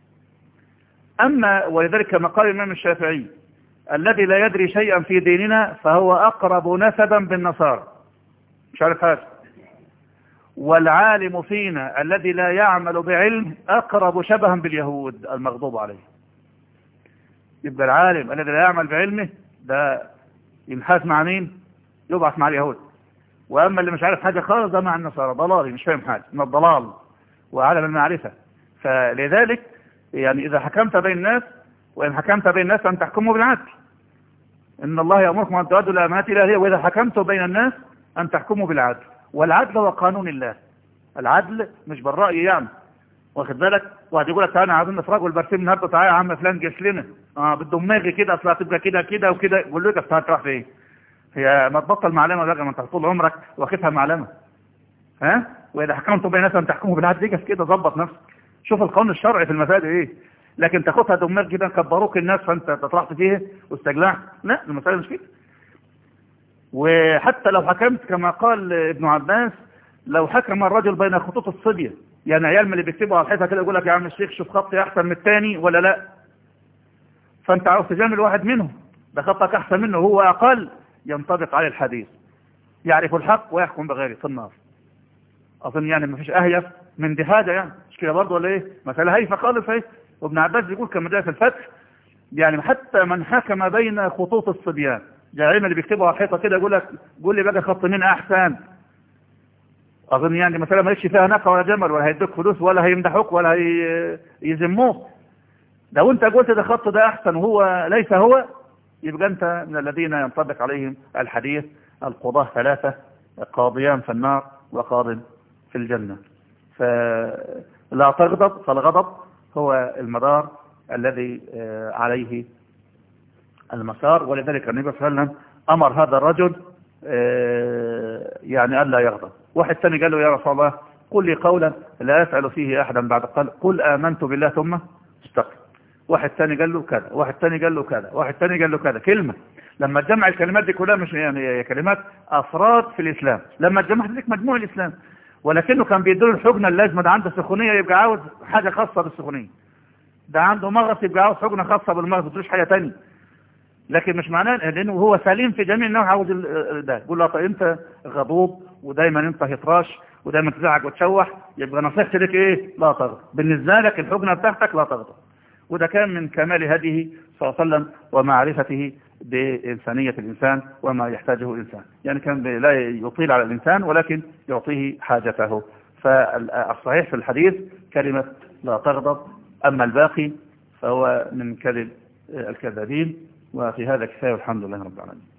أما ولذلك كما قال الإمام الشافعي الذي لا يدري شيئا في ديننا فهو أقرب نسبا بالنصارى مش عارف حاجة والعالم فينا الذي لا يعمل بعلم أقرب شبها باليهود المغضوب عليه يبقى العالم الذي لا يعمل بعلمه ده ينحاس مع مين يبعث مع اليهود وأما اللي مش عارف حاجة خالص ده مع النصارى ضلالي مش فاهم حاجة من الضلال وعالم المعرفة فلذلك يعني إذا حكمت بين الناس وإن حكمت بين الناس أن تحكموا بالعدل إن الله يأمركم أن تؤدوا الأمانات إلى أهلها وإذا حكمتم بين الناس أن تحكموا بالعدل والعدل هو قانون الله العدل مش بالرأي يعني واخد بالك واحد يقول لك تعالى عايزين نفرج والبرسيم النهارده تعالى يا عم فلان جيش لنا اه بالدماغي كده اصل هتبقى كده كده وكده يقول له اصل هتروح فين هي ما تبطل معلمه بقى ما انت طول عمرك واخدها معلمه ها واذا حكمتم بين الناس ان تحكموا بالعدل دي كده ظبط نفسك شوف القانون الشرعي في المسائل ايه لكن تاخدها دماغ كده كبروك الناس فانت تطرحت فيه واستجلعت لا المساله مش كده وحتى لو حكمت كما قال ابن عباس لو حكم الرجل بين خطوط الصبيه يعني عيال من اللي بيكتبوا على الحيطه كده يقول لك يا عم الشيخ شوف خطي احسن من الثاني ولا لا فانت عاوز تجامل واحد منهم ده خطك احسن منه هو اقل ينطبق عليه الحديث يعرف الحق ويحكم بغيره في النار اظن يعني ما فيش اهيف من دي حاجه يعني مش كده برضه ولا ايه مساله هايفه خالص اهي وابن عباس بيقول كما جاء في الفتح يعني حتى من حكم بين خطوط الصبيان يعني اللي بيكتبوا على الحيطه كده يقول لك قول لي بقى خط مين احسن اظن يعني مساله مالكش فيها نفع ولا جمل ولا هيدوك فلوس ولا هيمدحوك ولا هي يذموك لو انت قلت ده خط ده احسن وهو ليس هو يبقى انت من الذين ينطبق عليهم الحديث القضاة ثلاثة قاضيان في النار وقاض في الجنة فلا تغضب فالغضب هو المدار الذي عليه المسار ولذلك النبي صلى الله عليه وسلم أمر هذا الرجل يعني ألا يغضب واحد ثاني قال له يا رسول الله قل لي قولا لا أسأل فيه أحدا بعد قال قل آمنت بالله ثم استقم واحد ثاني قال له كذا واحد ثاني قال له كذا واحد ثاني قال له كذا كلمة لما تجمع الكلمات دي كلها مش يعني كلمات أفراد في الإسلام لما تجمعت لك مجموع الإسلام ولكنه كان بيديله الحجنة اللازمة ده عنده سخونية يبقى عاوز حاجة خاصة بالسخونية ده عنده مغص يبقى عاوز حجنة خاصة بالمغص مش حاجة تانية لكن مش معناه لانه هو سليم في جميع النوع عاوز ده يقول له طيب انت غضوب ودايما انت هتراش ودايما تزعج وتشوح يبقى نصيحتي لك ايه لا تغضب بالنسبه لك الحجنه بتاعتك لا تغضب وده كان من كمال هديه صلى الله عليه وسلم ومعرفته بإنسانية الإنسان وما يحتاجه الإنسان يعني كان لا يطيل على الإنسان ولكن يعطيه حاجته فالصحيح في الحديث كلمة لا تغضب أما الباقي فهو من كذب الكذابين وفي هذا كفاية والحمد لله رب العالمين